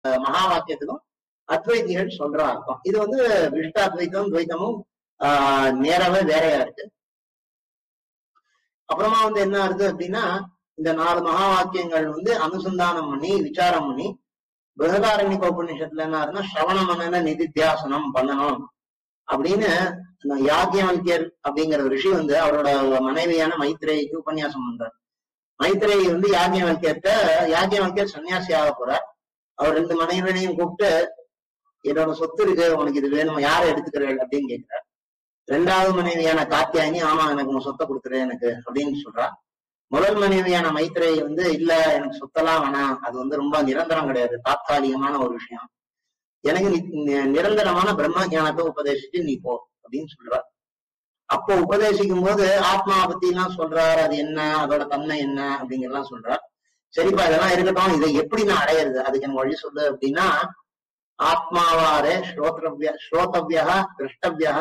அஹ், மகா வாக்கியத்துக்கும் அத்வைதிகள் சொல்ற அர்த்தம் இது வந்து விஷ்டாத்வைத்தம் துவைத்தமும் ஆஹ் நேராவே வேறையா இருக்கு அப்புறமா வந்து என்ன ஆகுது அப்படின்னா இந்த நாலு மகா வாக்கியங்கள் வந்து அனுசந்தானம் பண்ணி விசாரம் பண்ணி பிரகதாரண்யக உபநிஷத்துல என்ன ஆகுதுன்னா ஸ்ரவண மனன நிதித்தியாசனம் பண்ணணும் அப்படின்னு அந்த யாக்ஞவல்யர் அப்படிங்கிற ரிஷி வந்து அவரோட மனைவியான மைத்ரேயிக்கு உபன்யாசம் பண்றார் மைத்ரேயி வந்து யாக்ஞவல்யர்கிட்ட யாக்ஞவல்யர் சன்னியாசி ஆக போறார் அவர் ரெண்டு மனைவியனையும் கூப்பிட்டு என்னோட சொத்து இருக்கு உனக்கு இது வேணும் யாரை எடுத்துக்கிறேன் அப்படின்னு கேட்கிறார் ரெண்டாவது மனைவியான காத்தியாயனி ஆமா எனக்கு உன் சொத்தை கொடுத்துரு எனக்கு அப்படின்னு சொல்றா முதல் மனைவியான மைத்ரேயி வந்து இல்ல எனக்கு சொத்தெல்லாம் வேணாம் அது வந்து ரொம்ப நிரந்தரம் கிடையாது தாத்காலிகமான ஒரு விஷயம் எனக்கு நி- நி- நிரந்தரமான பிரம்ம ஞானத்தை உபதேசிச்சு நீ போ அப்படின்னு சொல்றார் அப்போ உபதேசிக்கும் போது ஆத்மாவை பத்தி எல்லாம் சொல்றார் அது என்ன அதோட தன்மை என்ன அப்படிங்கறதெல்லாம் சொல்றார் சரிப்பா இதெல்லாம் இருக்கட்டும் இதை எப்படி நான் அடையிறது அதுக்கு எனக்கு வழி சொல்லு அப்படின்னா ஆத்மாவாரே ஸ்ரோத்ரவ்ய ஸ்ரோதவ்யா திரஷ்டவ்யா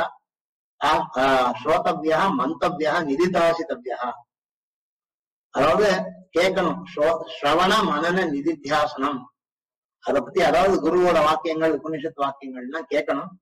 ஸ்ரோதவ்யா மந்தவ்யா நிதிதாசித்தவ்யா அதாவது கேட்கணும் ஸ்ரோ- ஸ்ரவண மனன நிதித்தியாசனம் அத பத்தி அதாவது குருவோட வாக்கியங்கள் உபனிஷத் வாக்கியங்கள்லாம் கேட்கணும்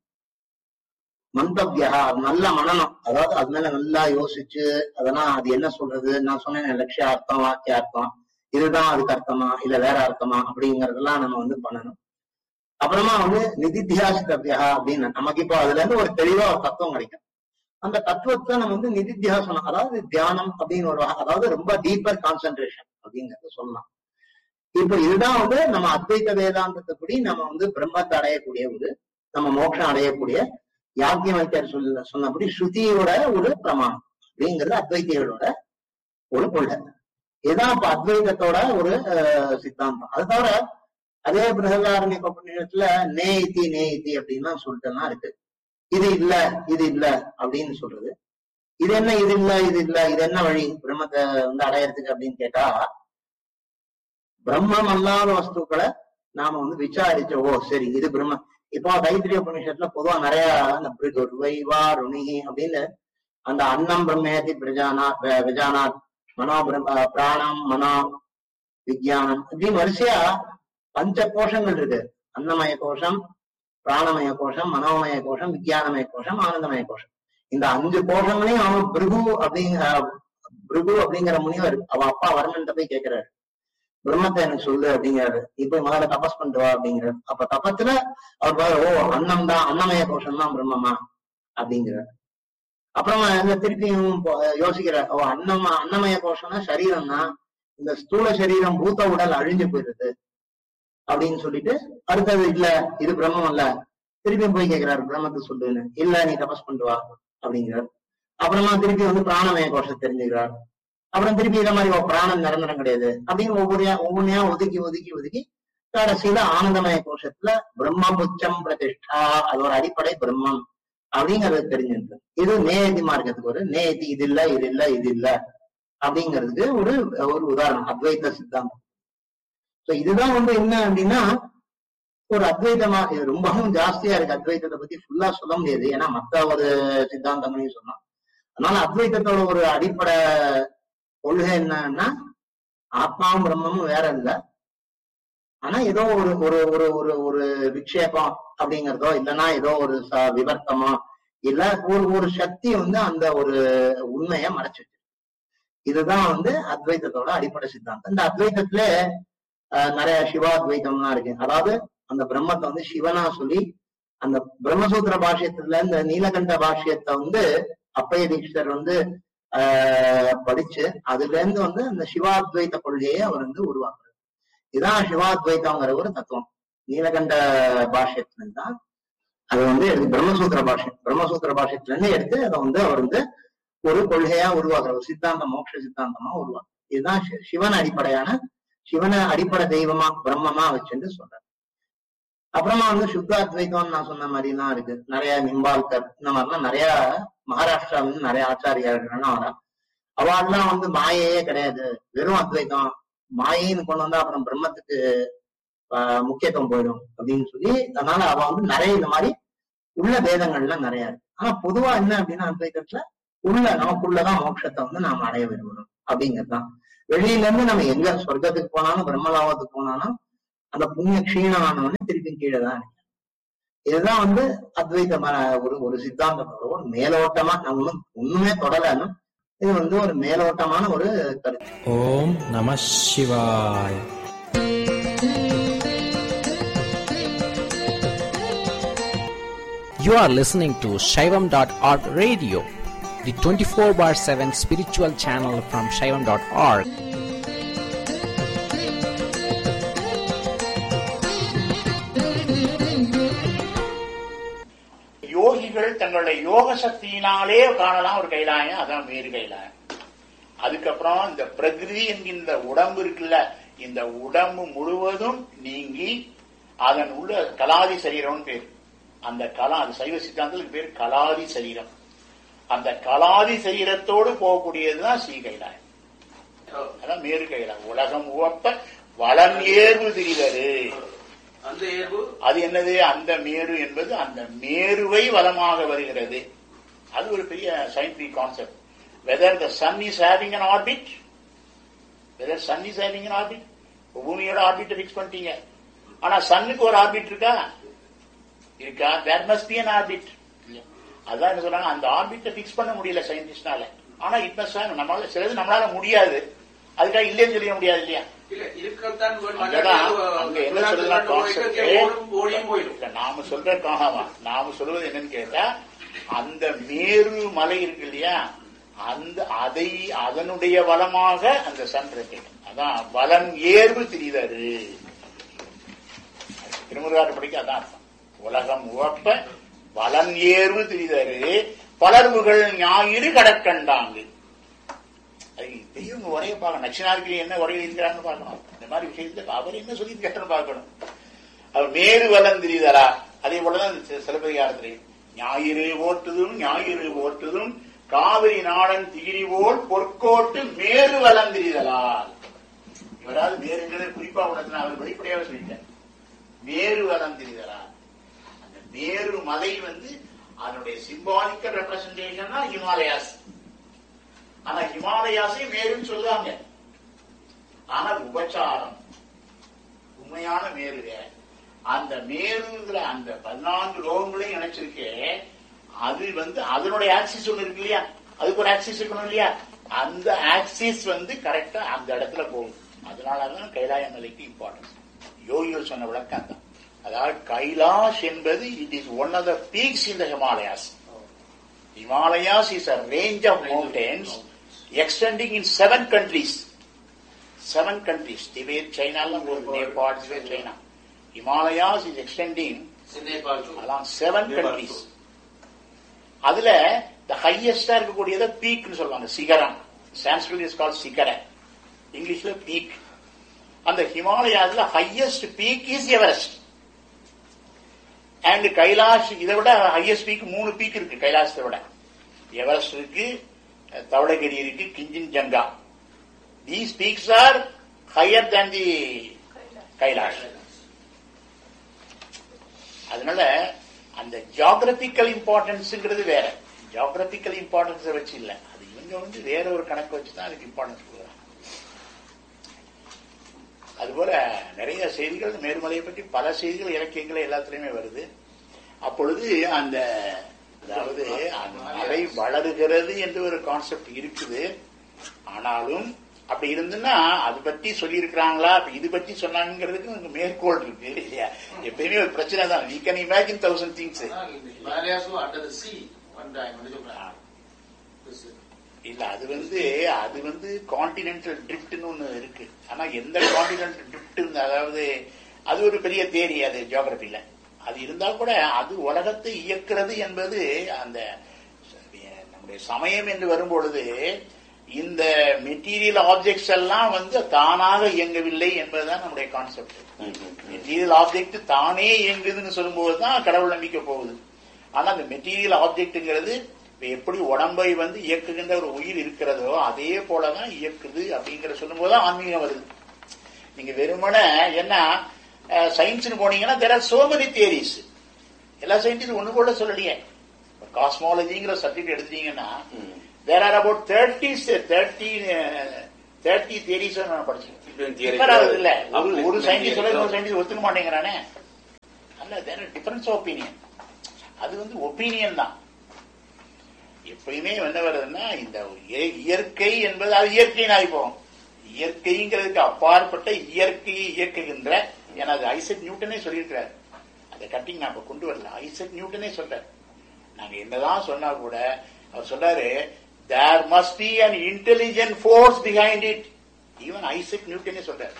மந்தவ்யா அது நல்ல மனநம் அதாவது அது மேல நல்லா யோசிச்சு அதெல்லாம் அது என்ன சொல்றது நான் சொன்னேன் லட்சிய அர்த்தம் வாக்கிய அர்த்தம் இதுதான் அதுக்கு அர்த்தமா இல்ல வேற அர்த்தமா அப்படிங்கறதெல்லாம் நம்ம வந்து பண்ணணும் அப்புறமா வந்து நிதித்தியாசித்தவ்யா அப்படின்னு நமக்கு இப்போ அதுல இருந்து ஒரு தெளிவா ஒரு தத்துவம் கிடைக்கும் அந்த தத்துவத்தை நம்ம வந்து நிதித்தியாசனம் அதாவது தியானம் அப்படின்னு ஒரு வகை- அதாவது ரொம்ப டீப்பர் கான்சென்ட்ரேஷன் அப்படிங்கறத சொல்லலாம் இப்ப இதுதான் வந்து நம்ம அத்வைத வேதாந்தத்துப்படி நம்ம வந்து பிரம்மத்தை அடையக்கூடிய ஒரு நம்ம மோட்சம் அடையக்கூடிய யாக்கியமைக்கர் சொல்ல சொன்னபடி ஸ்ருதியோட ஒரு பிரமாணம் அப்படிங்கிறது அத்வைத்திகளோட ஒரு கொள்கை இதுதான் இப்ப அத்வைதத்தோட ஒரு அஹ், சித்தாந்தம் அது தவிர அதே பிரகதாரண்ய உபநிஷத்துல நே இத்தி நே இத்தி அப்படின்னு சொல்லிட்டுலாம் இருக்கு இது இல்ல இது இல்ல அப்படின்னு சொல்றது இது என்ன இது இல்ல இது இல்ல இது என்ன வழி பிரம்மத்தை வந்து அடையறதுக்கு அப்படின்னு கேட்டா பிரம்மம் அல்லாத வஸ்துக்களை நாம வந்து விசாரிச்ச ஓ சரி இது பிரம்ம இப்போ தைத்திரிய உபநிஷத்துல பொதுவா நிறைய அந்த பிருகுர்வைவா ருணிகி அப்படின்னு அந்த அன்னம் பிரம்மேதி பிரஜானா வி- விஜானாத் மனோ பிரம்ம பிராணம் மனோ விஜயானம் இப்படின்னு வரிசையா பஞ்ச கோஷங்கள் இருக்கு அன்னமய கோஷம் பிராணமய கோஷம் மனோமய கோஷம் விஜயானமய கோஷம் ஆனந்தமய கோஷம் இந்த அஞ்சு கோஷங்களையும் அவன் பிருகு அப்படிங்கிற பிருகு அப்படிங்கிற முனிவர் அவ அப்பா வருணன்ட்ட போய் கேட்கிறாரு பிரம்மத்தை எனக்கு சொல்லு அப்படிங்கிறாரு இப்ப முதல்ல தபஸ் பண்ணிட்டு வா அப்படிங்கிறாரு அப்ப தபத்துல அவர் பாரு ஓ அன்னம் தான் அன்னமய கோஷம் தான் பிரம்மமா அப்படிங்கிறார் அப்புறமா இந்த திருப்பியும் போ- யோசிக்கிறார் ஓ அன்னம் அன்னமய கோஷம்னா சரீரம் தான் இந்த ஸ்தூல சரீரம் பூத்த உடல் அழிஞ்சு போயிருது அப்படின்னு சொல்லிட்டு அடுத்தது இல்ல இது பிரம்மம் அல்ல திருப்பியும் போய் கேட்கிறாரு பிரம்மத்தை சொல்லுன்னு இல்ல நீ தபஸ் பண்ணிட்டு வா அப்படிங்கிறார் அப்புறமா திருப்பி வந்து பிராணமய கோஷம் தெரிஞ்சுக்கிறார் அப்புறம் திருப்பி இத மாதிரி ஓ, பிராணம் நிரந்தரம் கிடையாது அப்படின்னு ஒவ்வொரு ஒவ்வொன்றையா ஒதுக்கி ஒதுக்கி ஒதுக்கி கடைசியில ஆனந்தமய கோஷத்துல பிரம்மபுச்சம் பிரதிஷ்டா அது ஒரு அடிப்படை பிரம்மம் அப்படிங்கறது தெரிஞ்சிருக்கு இது நேயதி மார்க்கத்துக்கு ஒரு நேயதி இது இல்ல இது இல்ல இது இல்ல அப்படிங்கிறதுக்கு ஒரு ஒரு உதாரணம் அத்வைத சித்தாந்தம் சோ இதுதான் வந்து என்ன அப்படின்னா ஒரு அத்வைதமா இது ரொம்பவும் ஜாஸ்தியா இருக்கு அத்வைதத்தை பத்தி ஃபுல்லா சொல்ல முடியாது ஏன்னா மத்த ஒரு சித்தாந்தங்களையும் சொன்னோம் அதனால அத்வைதத்தோட ஒரு அடிப்படை கொள்கை என்னன்னா ஆத்மாவும் பிரம்மமும் வேற இல்ல ஆனா ஏதோ ஒரு ஒரு ஒரு ஒரு ஒரு விக்ஷேபம் அப்படிங்கறதோ இல்லைன்னா ஏதோ ஒரு ச- விவர்த்தமோ இல்ல ஒரு ஒரு சக்தி வந்து அந்த ஒரு உண்மையை மறைச்சு வச்சிருக்கு இதுதான் வந்து அத்வைதத்தோட அடிப்படை சித்தாந்தம் இந்த அத்வைதத்துல ஆஹ், நிறைய சிவாத்வைதம்லாம் இருக்கு அதாவது அந்த பிரம்மத்தை வந்து சிவனா சொல்லி அந்த பிரம்மசூத்திர பாஷ்யத்துல இந்த நீலகண்ட பாஷ்யத்தை வந்து அப்பைய தீட்சிதர் வந்து ஆஹ் படிச்சு அதுல இருந்து வந்து அந்த சிவாத்வைத கொள்கையை அவர் வந்து உருவாக்குறாரு இதுதான் சிவாத்வைதங்கிற ஒரு தத்துவம் நீலகண்ட பாஷ்யத்துல இருந்து தான் அது வந்து எடுத்து பிரம்மசூத்திர பாஷ்யம் பிரம்மசூத்திர பாஷ்யத்துல இருந்து எடுத்து அதை வந்து அவர் வந்து ஒரு கொள்கையா உருவாக்குற ஒரு சித்தாந்தம் மோட்ச சித்தாந்தமா உருவாக்கு இதுதான் சி- சிவன் அடிப்படையான சிவனை அடிப்படை தெய்வமா பிரம்மமா வச்சுட்டு சொல்றாரு அப்புறமா வந்து சுத்தாத்வைதம் நான் சொன்ன மாதிரி எல்லாம் இருக்கு நிறைய நிம்பால்கர் இந்த மாதிரிலாம் நிறைய மகாராஷ்டிரால இருந்து நிறைய ஆச்சாரியார்கள்லாம் வரா அவெல்லாம் வந்து மாயையே கிடையாது வெறும் அத்வைதம் மாயைன்னு கொண்டு வந்தா அப்புறம் பிரம்மத்துக்கு ஆஹ், முக்கியத்துவம் போயிடும் அப்படின்னு சொல்லி அதனால அவ வந்து நிறைய இந்த மாதிரி உள்ள பேதங்கள்லாம் நிறைய இருக்கு ஆனா பொதுவா என்ன அப்படின்னா அத்வைதத்துல உள்ள நமக்குள்ளதான் மோட்சத்தை வந்து நாம அடைய விரும்பணும் அப்படிங்கிறது தான் வெளியில இருந்து நம்ம எங்க சொர்க்கத்துக்கு போனாலும் பிரம்மலாவத்துக்கு போனாலும் அந்த புண்ணிய க்ஷீணம் ஆனவொடனே திருப்பி கீழே தான் இறங்குறான். இதுதான் வந்து அத்வைதமான ஒரு ஒரு சித்தாந்தத்தோட ஒரு மேலோட்டமா நம்ம ஒண்ணும் ஒண்ணுமே தொடலன்னு இது வந்து ஒரு மேலோட்டமான ஒரு கருத்து ஓம் நம சிவாய You are listening to Shaivam.org radio, the 24 bar 7 spiritual channel from Shaivam.org. யோகிகள் தங்களுடைய யோக சக்தியினாலே காணலாம் ஒரு கைலாயம் அதான் வேறு கைலாயம் அதுக்கப்புறம் இந்த பிரகிருதி என்கின்ற உடம்பு இருக்குல்ல இந்த உடம்பு முழுவதும் நீங்கி அதன் உள்ள கலாதி சரீரம்னு பேர் அந்த கலா அது சைவ சித்தாந்தத்துக்கு பேர் கலாதி சரீரம் அந்த கலாதி சரீரத்தோடு போகக்கூடியதுதான் ஸ்ரீ கைலாயம் அதான் மேரு கைலாயம் உலகம் உவப்ப வளம் ஏர்வு திரிதரு அந்த ஏர்வு அது என்னது அந்த மேரு என்பது அந்த மேருவை வலமாக வருகிறது அது ஒரு பெரிய scientific concept whether the sun is having an orbit whether sun is having an orbit பூமியோட ஆர்பிட்டை ஃபிக்ஸ் பண்ணிட்டீங்க ஆனா சன்னுக்கு ஒரு ஆர்பிட் இருக்கா இருக்கா there must be an orbit அதான் என்ன சொல்றாங்க அந்த ஆர்பிட்டை ஃபிக்ஸ் பண்ண முடியல சயின்டிஸ்டால ஆனா இட் மஸ்ட் நம்மளால சிலது நம்மளால முடியாது அதுக்காக இல்லைன்னு சொல்ல முடியாது இல்லையா இல்ல இருக்கத்தான் வேணும். அங்கதான் அங்க என்ன விளையாட்டு சொல்றதுன்னா விளையாட்டு போயிட்டு concept. ஓடும், ஓடியும் போயிடும் இல்ல, நாம சொல்ற காணாமா நாம சொல்வது என்னன்னு கேட்டா அந்த மேரு மலை இருக்கு இல்லையா அந்த அதை அதனுடைய வளமாக அந்த சன் இருக்கு அதான் வலம் ஏர்வு திரிதரு திருமுருகாட்டு படிக்க அதான் அர்த்தம் உலகம் உவப்ப வலம் ஏர்வு திரிதரு பலர்வுகள் ஞாயிறு கடற்கண்டாங்கு அது பெரியவங்க உரைய பார்க்கணும் நச்சினாருக்கு என்ன உரையில் இருக்கிறான்னு பார்க்கணும் இந்த மாதிரி விஷயத்துல அவர் என்ன சொல்லி கேட்டன்னு பார்க்கணும் அவர் மேறு வலம் திரிதரா அதே போலதான் இந்த சி- சிலப்பதிகாரத்திலே ஞாயிறு ஓட்டுதும் ஞாயிறு ஓட்டுதும் காவிரி நாடன் திகிரிவோல் பொற்கோட்டு மேறு வலம் திரிதலால் இவராது மேருங்கிறத குறிப்பா உணர்த்தின அவர் வெளிப்படையாக சொல்லிட்டார் மேரு வலம் திரிதலால் அந்த மேரு மலை வந்து அதனுடைய சிம்பாலிக்கல் ரெப்ரசன்டேஷன் தான் ஹிமாலயாஸ் ஆனா ஹிமாலயாஸை மேருன்னு சொல்லுவாங்க ஆனா உபச்சாரம் உண்மையான மேரு வேற. அந்த மேருங்கிற அந்த பதினான்கு லோகங்களையும் இணைச்சிருக்கே அது வந்து அதனுடைய ஆக்சிஸ் ஒண்ணு இருக்கு இல்லையா அதுக்கு ஒரு ஆக்சிஸ் இருக்கணும் இல்லையா அந்த ஆக்சிஸ் வந்து கரெக்டா அந்த இடத்துல போகும் அதனாலதான் கைலாய மலைக்கு இம்பார்ட்டன்ஸ் யோகிகள் சொன்ன விளக்கம் தான் அதாவது கைலாஷ் என்பது it is one of the peaks in the Himalayas Himalayas is a range of mountains extending in seven countries. Seven countries. Tibet, China, Nepal, Tibet, China. Himalayas is extending Nepal to along seven countries. அதுல the highest இருக்கக்கூடியத பீக்னு சொல்லுவாங்க சிகரம் Sanskrit is call சிகர இங்கிலீஷ்ல peak அந்த ஹிமாலயாஸ்ல highest peak is Everest and Kailash இதை விட ஹையஸ்ட் பீக் மூணு பீக் இருக்கு கைலாசத்தை விட எவரெஸ்ட் இருக்கு தவளகிரி இருக்கு Kanchenjunga these peaks are higher than the Kailash அதனால அந்த ஜியாகிரபிக்கல் இம்பார்ட்டன்ஸ்ங்கிறது வேற ஜியாகிரபிக்கல் இம்பார்ட்டன்ஸை வச்சு இல்ல அது இவங்க வந்து வேற ஒரு கணக்கு வச்சு தான் அதுக்கு இம்பார்ட்டன்ஸ் கொடுக்குறாங்க அதுபோல நிறைய செய்திகள் மேருமலையை பற்றி பல செய்திகள் இலக்கியங்கள் எல்லாத்துலயுமே வருது அப்பொழுது அந்த அதாவது அந்த மலை வளருகிறது என்று ஒரு கான்செப்ட் இருக்குது ஆனாலும் அப்படி இருந்துன்னா அது பத்தி சொல்லி இருக்கிறாங்களா இது பத்தி சொன்னாங்கிறதுக்கு உங்களுக்கு மேற்கோள் இருக்கு இல்லையா எப்பயுமே ஒரு பிரச்சனை தான் we can imagine thousand things Himalayas were under the sea one time. என்ன சொல்றாங்க? This is- இல்ல அது வந்து அது வந்து கான்டினென்டல் ட்ரிப்ட்னு ஒண்ணு இருக்கு ஆனா எந்த கான்டினென்டல் ட்ரிப்ட் அதாவது அது ஒரு பெரிய தேரி அது ஜியோகிரபில அது இருந்தா கூட அது உலகத்தை இயக்கிறது என்பது அந்த நம்முடைய சமயம் என்று வரும்பொழுது இந்த மெட்டீரியல் ஆப்ஜெக்ட்ஸ் எல்லாம் வந்து தானாக இயங்கவில்லை என்பதுதான் நம்முடைய கான்செப்ட் மெட்டீரியல் ஆப்ஜெக்ட் தானே இயங்குதுன்னு சொல்லும்போது தான் கடவுள் நம்பிக்கை போகுது ஆனா அந்த மெட்டீரியல் ஆப்ஜெக்ட்ங்கிறது இப்ப எப்படி உடம்பை வந்து இயக்குகின்ற ஒரு உயிர் இருக்கிறதோ அதே போலதான் இயக்குது அப்படிங்கிற சொல்லும்போது தான் ஆன்மீகம் வருது நீங்க வெறுமனே என்ன சயின்ஸ்னு போனீங்கன்னா there are so many theories எல்லா சயின்டிஸ்ட் ஒண்ணு கூட சொல்லலையே காஸ்மாலஜிங்கிற சப்ஜெக்ட் எடுத்தீங்கன்னா there are about thirty thirty thirty theories நான் படிச்சேன் Different theory. Differ ஆகுது இல்ல ஒரு- Upliftment ஒரு சயின்டிஸ்ட் சொல்ல theory. இன்னொரு சயின்டிஸ்ட் ஒத்துக்க மாட்டேங்கிறானே அல்ல தேர் டிஃபரன்ஸ் ஒப்பீனியன் அது வந்து ஒப்பீனியன் தான் எப்பயுமே என்ன வருதுன்னா இந்த இய- இயற்கை என்பது அது இயற்கையின் ஆகிப்போம் இயற்கைங்கிறதுக்கு அப்பாற்பட்ட இயற்கையை இயக்குகின்ற ஏன்னா அது ஐசக் நியூட்டனே சொல்லியிருக்கிறார் அந்த கட்டிங் நான் இப்ப கொண்டு வரல ஐசக் நியூட்டனே சொல்றார் நாங்க என்னதான் சொன்னா கூட அவர் சொல்றாரு there must be an intelligent force behind it even Isaac நியூட்டனே சொல்றார்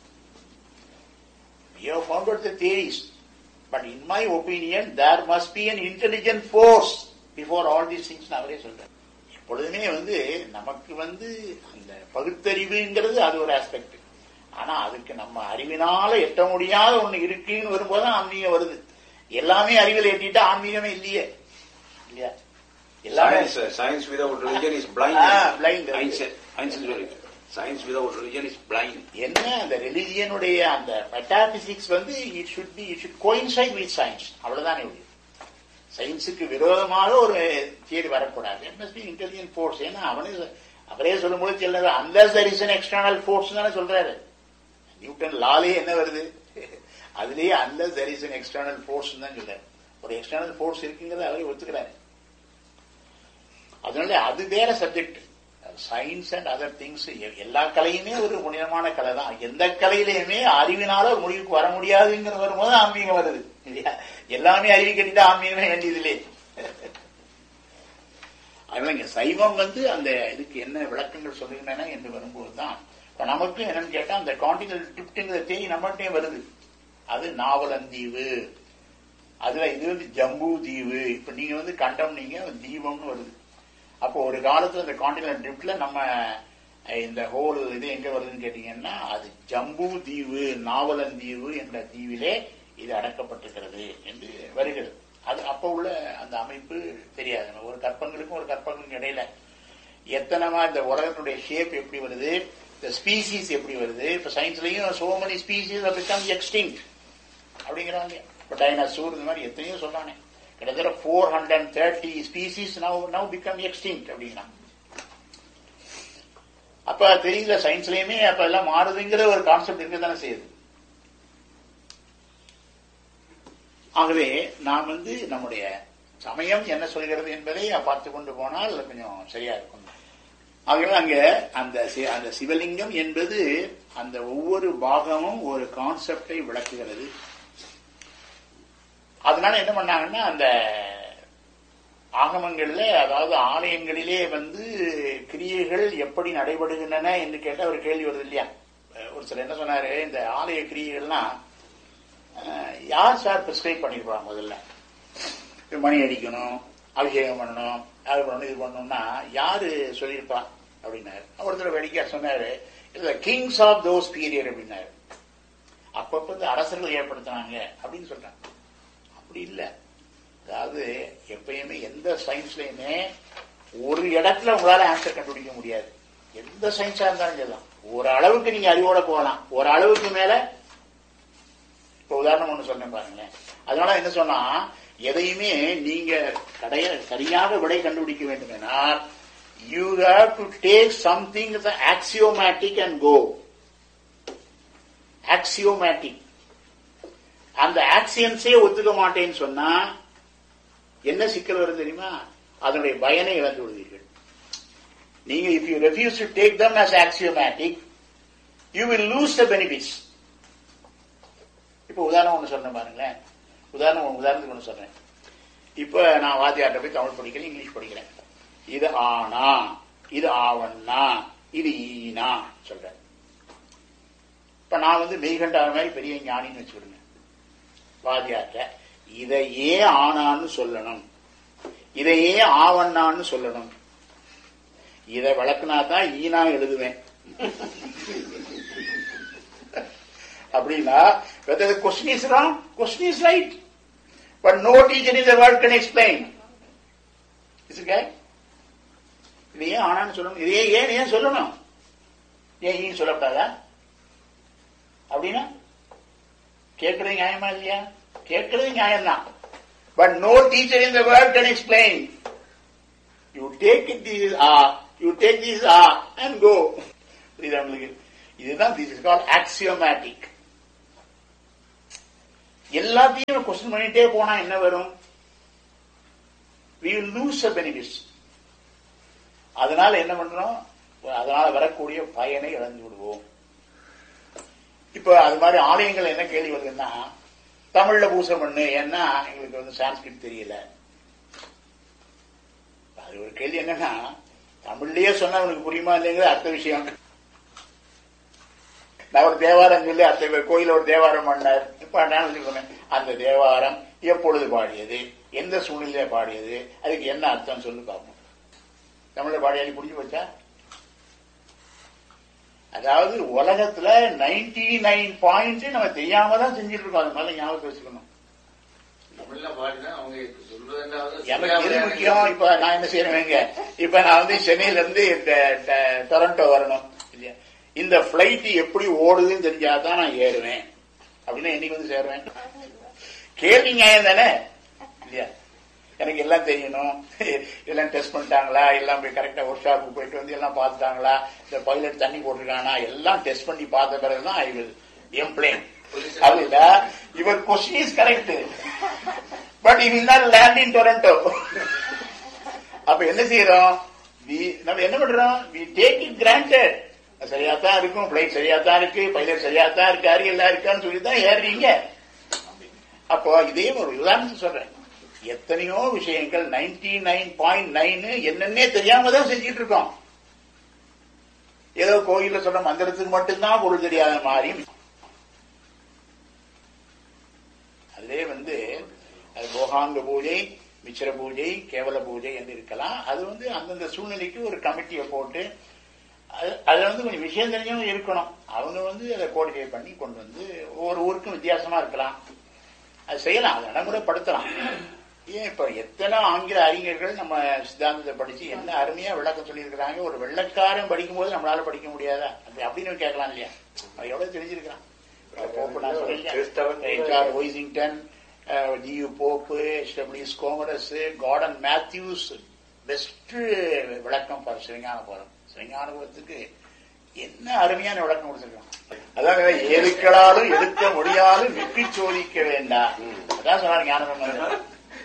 We have found out the theories. But in my opinion, there must be an intelligent force before all these things நான் அவரே சொல்றேன் எப்பொழுதுமே வந்து நமக்கு வந்து அந்த பகுத்தறிவுங்கிறது அது ஒரு ஆஸ்பெக்ட் ஆனா அதுக்கு நம்ம அறிவினால எட்ட முடியாத ஒண்ணு இருக்குன்னு வரும்போது ஆன்மீகம் வருது எல்லாமே அறிவில் எட்டிட்டா ஆன்மீகமே இல்லையே இல்லையா எல்லாமே Science, uh, science without religion is blind. Ah, blind. Einstein, Einstein very good. Science without religion is blind. என்ன அந்த ரிலிஜியனுடைய அந்த மெட்டாபிசிக்ஸ் வந்து it should be it should coincide with science அவ்வளவுதான் ஒழிய சயின்ஸுக்கு விரோதமாக ஒரு தியரி வரக்கூடாது மஸ்ட் பி இன்டெலிஜென்ட் ஃபோர்ஸ் ஏன்னா அவனே சொ- அவரே சொல்லும்போது சொல்லுறது unless there is an external force தானே சொல்றாரு நியூட்டன் லாலே என்ன வருது அதுலயே unless there is an external force தான் சொல்றாரு ஒரு எக்ஸ்டர்னல் ஃபோர்ஸ் இருக்குங்கிறத அவரே ஒத்துக்கிறாரு அதனால அது வேற subject science and other things எல்லா கலையுமே ஒரு புனிதமான கலை தான் எந்த கலையிலையுமே அறிவினால ஒரு முடிவுக்கு வர முடியாதுங்கிற வரும்போது ஆன்மீகம் வருது இல்லையா எல்லாமே அறிவு கட்டிட்டு ஆன்மீகமே வேண்டியதில்லை அதனால இங்க சைவம் வந்து அந்த இதுக்கு என்ன விளக்கங்கள் சொல்லுகின்றன என்று வரும்போது தான் இப்ப நமக்கு என்னன்னு கேட்டா அந்த கான்டினல் டிப்ட்ங்கிற தேதி நம்மகிட்டே வருது அது நாவலந்தீவு அதுல இது வந்து ஜம்பு தீவு இப்ப நீங்க வந்து கண்டம் நீங்க தீபம்னு வருது அப்போ ஒரு காலத்துல இந்த கான்டினல் ட்ரிப்ட்ல நம்ம அஹ், இந்த ஹோல் இது எங்க வருதுன்னு கேட்டீங்கன்னா அது ஜம்பு தீவு நாவலந்தீவு என்ற தீவிலே இது அடக்கப்பட்டிருக்கிறது என்று வருகிறது அது அப்ப உள்ள அந்த அமைப்பு தெரியாது ஒரு கற்பங்களுக்கும் ஒரு கற்பங்களுக்கும் இடையில எத்தனைமா இந்த உலகத்தினுடைய ஷேப் எப்படி வருது இந்த ஸ்பீசிஸ் எப்படி வருது இப்ப சயின்ஸ்லயும் so many species become extinct அப்படிங்கிறாங்க இப்ப டைனசூர் இந்த மாதிரி எத்தனையோ சொல்லானே கிட்டத்தட்ட four hundred thirty species now now become extinct அப்படிங்கிறாங்க அப்ப தெரியல சயின்ஸ்லயுமே அப்ப எல்லாம் மாறுதுங்கிற ஒரு கான்செப்ட் இருக்க தானே செய்யுது ஆகவே நாம் வந்து நம்முடைய சமயம் என்ன சொல்கிறது என்பதை பார்த்து கொண்டு போனால் கொஞ்சம் சரியா இருக்கும் ஆகவே அங்க அந்த சி- அந்த சிவலிங்கம் என்பது அந்த ஒவ்வொரு பாகமும் ஒரு கான்செப்டை விளக்குகிறது அதனால என்ன பண்ணாங்கன்னா அந்த ஆகமங்கள்ல அதாவது ஆலயங்களிலே வந்து கிரியைகள் எப்படி நடைபெறுகின்றன என்று கேட்ட ஒரு கேள்வி வருது இல்லையா அஹ் ஒரு சிலர் என்ன சொன்னாரு இந்த ஆலய கிரியைகள்லாம் அஹ், யார் சார் பிரிஸ்கிரைப் பண்ணிருப்பாங்க முதல்ல இப்ப மணி அடிக்கணும் அபிஷேகம் பண்ணணும் அது பண்ணணும் இது பண்ணணும்னா யாரு சொல்லியிருப்பா அப்படின்னாரு ஒருத்தர் வேடிக்கையா சொன்னாரு இல்ல கிங்ஸ் ஆஃப் தோஸ் பீரியட் அப்படின்னாரு அப்பப்ப இந்த அரசர்கள் ஏற்படுத்தினாங்க அப்படின்னு சொல்றாங்க அப்படி இல்ல அதாவது எப்பயுமே எந்த சயின்ஸ்லயுமே ஒரு இடத்துல உங்களால ஆன்சர் கண்டுபிடிக்க முடியாது எந்த சயின்ஸா இருந்தாலும் சொல்லலாம் ஒரு அளவுக்கு நீங்க அறிவோட போகலாம் ஒரு அளவுக்கு மேல இப்ப உதாரணம் ஒண்ணு சொன்னேன் பாருங்களேன் அதனால என்ன சொன்னா எதையுமே நீங்க கடைய சரியாக விடை கண்டுபிடிக்க வேண்டுமென்றால் you have to take something axiomatic and go axiomatic அந்த ஆக்சியன்ஸே ஒத்துக்க மாட்டேன்னு சொன்னா என்ன சிக்கல் வரும் தெரியுமா அதனுடைய பயனை இழந்து விடுவீர்கள் நீங்க if you refuse to take them as axiomatic you will lose the benefits இப்போ உதாரணம் ஒன்று சொன்னேன் பாருங்களேன் உதாரணம் உதாரணத்துக்கு ஒன்று சொல்றேன் இப்போ நான் வாத்தியார்ட்ட போய் தமிழ் படிக்கிறேன் இங்கிலீஷ் படிக்கிறேன் இது ஆனா இது ஆவண்ணா இது ஈனா சொல்றேன் இப்ப நான் வந்து மெய்கண்டார மாதிரி பெரிய ஞானின்னு வச்சுக்கிடுங்க வாத்தியார்ட்ட இதை ஏன் ஆனான்னு சொல்லணும் இதை ஏன் ஆவண்ணான்னு சொல்லணும் இதை விளக்குனா தான் ஈனா எழுதுவேன் அப்படின்னா whether the question is wrong, question is right. But no teacher in the world can explain. Is it right? இது ஏன் ஆனான்னு சொல்லணும் இது ஏன் ஏன் ஏன் சொல்லணும் ஏன் ஈன்னு சொல்லப்படாதா அப்படின்னா கேட்கறது நியாயமா இல்லையா கேட்கறது நியாயம்தான் but no teacher in the world can explain you take it this ah you take this ah and go புரியுதா உங்களுக்கு இதுதான் திஸ் இஸ் கால் ஆக்சியோமேட்டிக் எல்லாத்தையும் கொஸ்டின் பண்ணிட்டே போனா என்ன வரும் we will lose the benefits அதனால என்ன பண்றோம் அதனால வரக்கூடிய பயனை இழந்து விடுவோம் இப்ப அது மாதிரி ஆலயங்கள் என்ன கேள்வி வருதுன்னா தமிழ்ல பூசை பண்ணு ஏன்னா எங்களுக்கு வந்து சான்ஸ்கிரிட் தெரியல அது ஒரு கேள்வி என்னன்னா தமிழ்லயே சொன்னா உனக்கு புரியுமா இல்லைங்கிற அடுத்த விஷயம் நான் ஒரு தேவாரம் சொல்லி அத்தை கோயில ஒரு தேவாரம் பண்ணார் இப்ப நான் வச்சுக்கோங்க அந்த தேவாரம் எப்பொழுது பாடியது எந்த சூழ்நிலையில பாடியது அதுக்கு என்ன அர்த்தம் சொல்லி பார்ப்போம் தமிழ்ல பாடியாடி புரிஞ்சு போச்சா அதாவது உலகத்துல நைன்டி நைன் பாயிண்ட் நம்ம தெரியாம தான் செஞ்சுட்டு இருக்கோம் அது மாதிரி ஞாபகத்தை வச்சுக்கணும் தமிழ்ல பாடினா அவங்க சொல்றதுனாவது எனக்கு எது முக்கியம் இப்ப நான் என்ன செய்யறேங்க இப்ப நான் வந்து சென்னையில இருந்து ட- ட- டொரண்டோ வரணும் இல்லையா இந்த பிளைட் எப்படி ஓடுதுன்னு தெரிஞ்சாதான் நான் ஏறுவேன் அப்படின்னா என்னைக்கு வந்து சேருவேன் கேள்வி நியாயம் தானே இல்லையா எனக்கு எல்லாம் தெரியணும் இதெல்லாம் டெஸ்ட் பண்ணிட்டாங்களா எல்லாம் போய் கரெக்டா ஒர்க் ஷாப்புக்கு போயிட்டு வந்து எல்லாம் பார்த்துட்டாங்களா இந்த பைலட் தண்ணி போட்டிருக்கானா எல்லாம் டெஸ்ட் பண்ணி பார்த்த பிறகுதான் ஐ வில் எம்ப்ளேன் அது இல்ல your question is correct but he will not land in Toronto அப்ப என்ன செய்யறோம் We- நம்ம என்ன பண்றோம் வி டேக் இட் கிராண்டட் சரியா தான் இருக்கும் பிளைட் சரியா தான் இருக்கு பைலட் சரியா தான் இருக்காரு எல்லாம் இருக்கான்னு சொல்லி தான் ஏறுறீங்க அப்போ இதே ஒரு உதாரணத்துக்கு சொல்றேன் எத்தனையோ விஷயங்கள் நைன்டி நைன் பாயிண்ட் நைன் என்னன்னே தெரியாம தான் செஞ்சுட்டு இருக்கோம் ஏதோ கோயில்ல சொல்ற மந்திரத்துக்கு மட்டும்தான் பொருள் தெரியாத மாதிரி அதிலே வந்து அது போகாங்க பூஜை மிச்சிர பூஜை கேவல பூஜை என்று இருக்கலாம் அது வந்து அந்தந்த சூழ்நிலைக்கு ஒரு கமிட்டியை போட்டு அது- அதுல வந்து கொஞ்சம் விஷயம் தெரிஞ்சவங்க இருக்கணும் அவங்க வந்து அதை கோடிஃபை பண்ணி கொண்டு வந்து ஒவ்வொரு ஊருக்கும் வித்தியாசமா இருக்கலாம் அது செய்யலாம் அதை நடைமுறைப்படுத்தலாம் ஏன் இப்ப எத்தனை ஆங்கில அறிஞர்கள் நம்ம சித்தாந்தத்தை படிச்சு என்ன அருமையா விளக்கம் சொல்லியிருக்கிறாங்க ஒரு வெள்ளக்காரன் படிக்கும்போது நம்மளால படிக்க முடியாதா அப்படி அப்படின்னு கேட்கலாம் இல்லையா அவன் எவ்வளவு தெரிஞ்சிருக்கிறான் போப்பு நான் கிறிஸ்தவன் சொல்லிருக்கேன் ஹெச்ஆர் ஒய்சிங்டன் டியூ போப்பு எஸ்டபிள்யூஸ் கோமரஸ் கார்டன் மேத்யூஸ் பெஸ்ட் விளக்கம் ஃபார் சிவஞான போலம் சிவஞான போலத்துக்கு என்ன அருமையான விளக்கம் கொடுத்திருக்கான் அதாவது எதுக்களாலும் எடுக்க முடியாது விட்டு சோதிக்க வேண்டாம் அதான் சொன்னார் ஞானசம்பந்தர்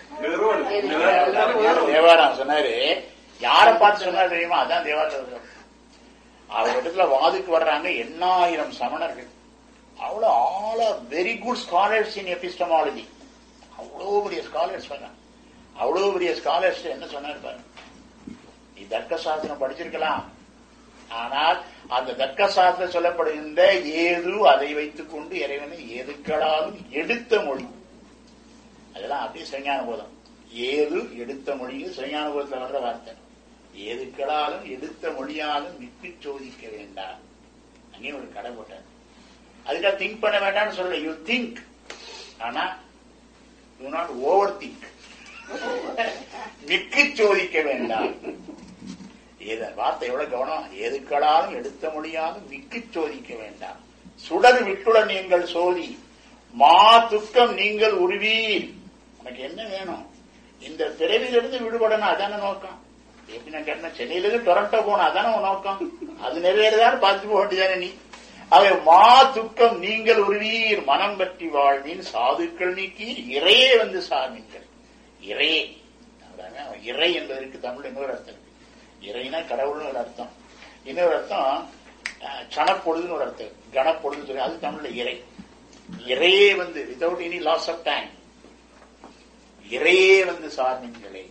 தேவாரம் சொன்னாரு யாரை பார்த்து சொன்னாரு தெரியுமா அதான் தேவாரம் அவர் இடத்துல வாதுக்கு வர்றாங்க எண்ணாயிரம் சமணர்கள் அவ்வளவு all are very good scholars in epistemology அவ்வளவு பெரிய ஸ்காலர்ஸ் பண்ண அவ்வளவு பெரிய ஸ்காலர்ஸ் என்ன சொன்னாரு பாருங்க நீ தர்க்க சாஸ்திரம் படிச்சிருக்கலாம் ஆனால் அந்த தர்க்க சாஸ்திரம் சொல்லப்படுகின்ற ஏது அதை வைத்துக் கொண்டு இறைவனை எதுக்களாலும் எடுத்த மொழி அதெல்லாம் அப்படியே சிவஞான போதம் ஏது எடுத்த மொழியில் சிவஞான போதத்தில் வர்ற வார்த்தை ஏதுக்களாலும் எடுத்த மொழியாலும் விட்டு சோதிக்க வேண்டாம் அங்கேயும் ஒரு கடை போட்டார் அதுக்காக திங்க் பண்ண வேண்டாம்னு சொல்ல யூ திங்க் ஆனா யூ நாட் ஓவர் திங்க் மிக்கு சோதிக்க வேண்டாம் ஏத வார்த்தை எவ்வளவு கவனம் எதுக்களாலும் எடுத்த மொழியாலும் மிக்கு சோதிக்க வேண்டாம் சுடர் விட்டுடன் நீங்கள் சோதி மா துக்கம் நீங்கள் உருவீர் உனக்கு என்ன வேணும் இந்த பிறவிலிருந்து விடுபடணும் அதான நோக்கம் எப்படி நான் கேட்டேன் சென்னையிலிருந்து டொரண்டோ போன அதான உன் நோக்கம் அது நிறைவேறதான் பார்த்து போக வேண்டியதானே நீ அவை மா துக்கம் நீங்கள் உருவீர் மனம் பற்றி வாழ்வின் சாதுக்கள் நீக்கீர் இறையே வந்து சார்மீன்கள் இறையே அதாவது இறை என்பதற்கு தமிழ் இன்னொரு அர்த்தம் இருக்கு இறைனா கடவுள்னு ஒரு அர்த்தம் இன்னொரு அர்த்தம் அஹ், சனப்பொழுதுன்னு ஒரு அர்த்தம் கனப்பொழுது சொல்லி அது தமிழ்ல இறை இறையே வந்து without any loss of time இறையே வந்து சார்ந்தீங்களே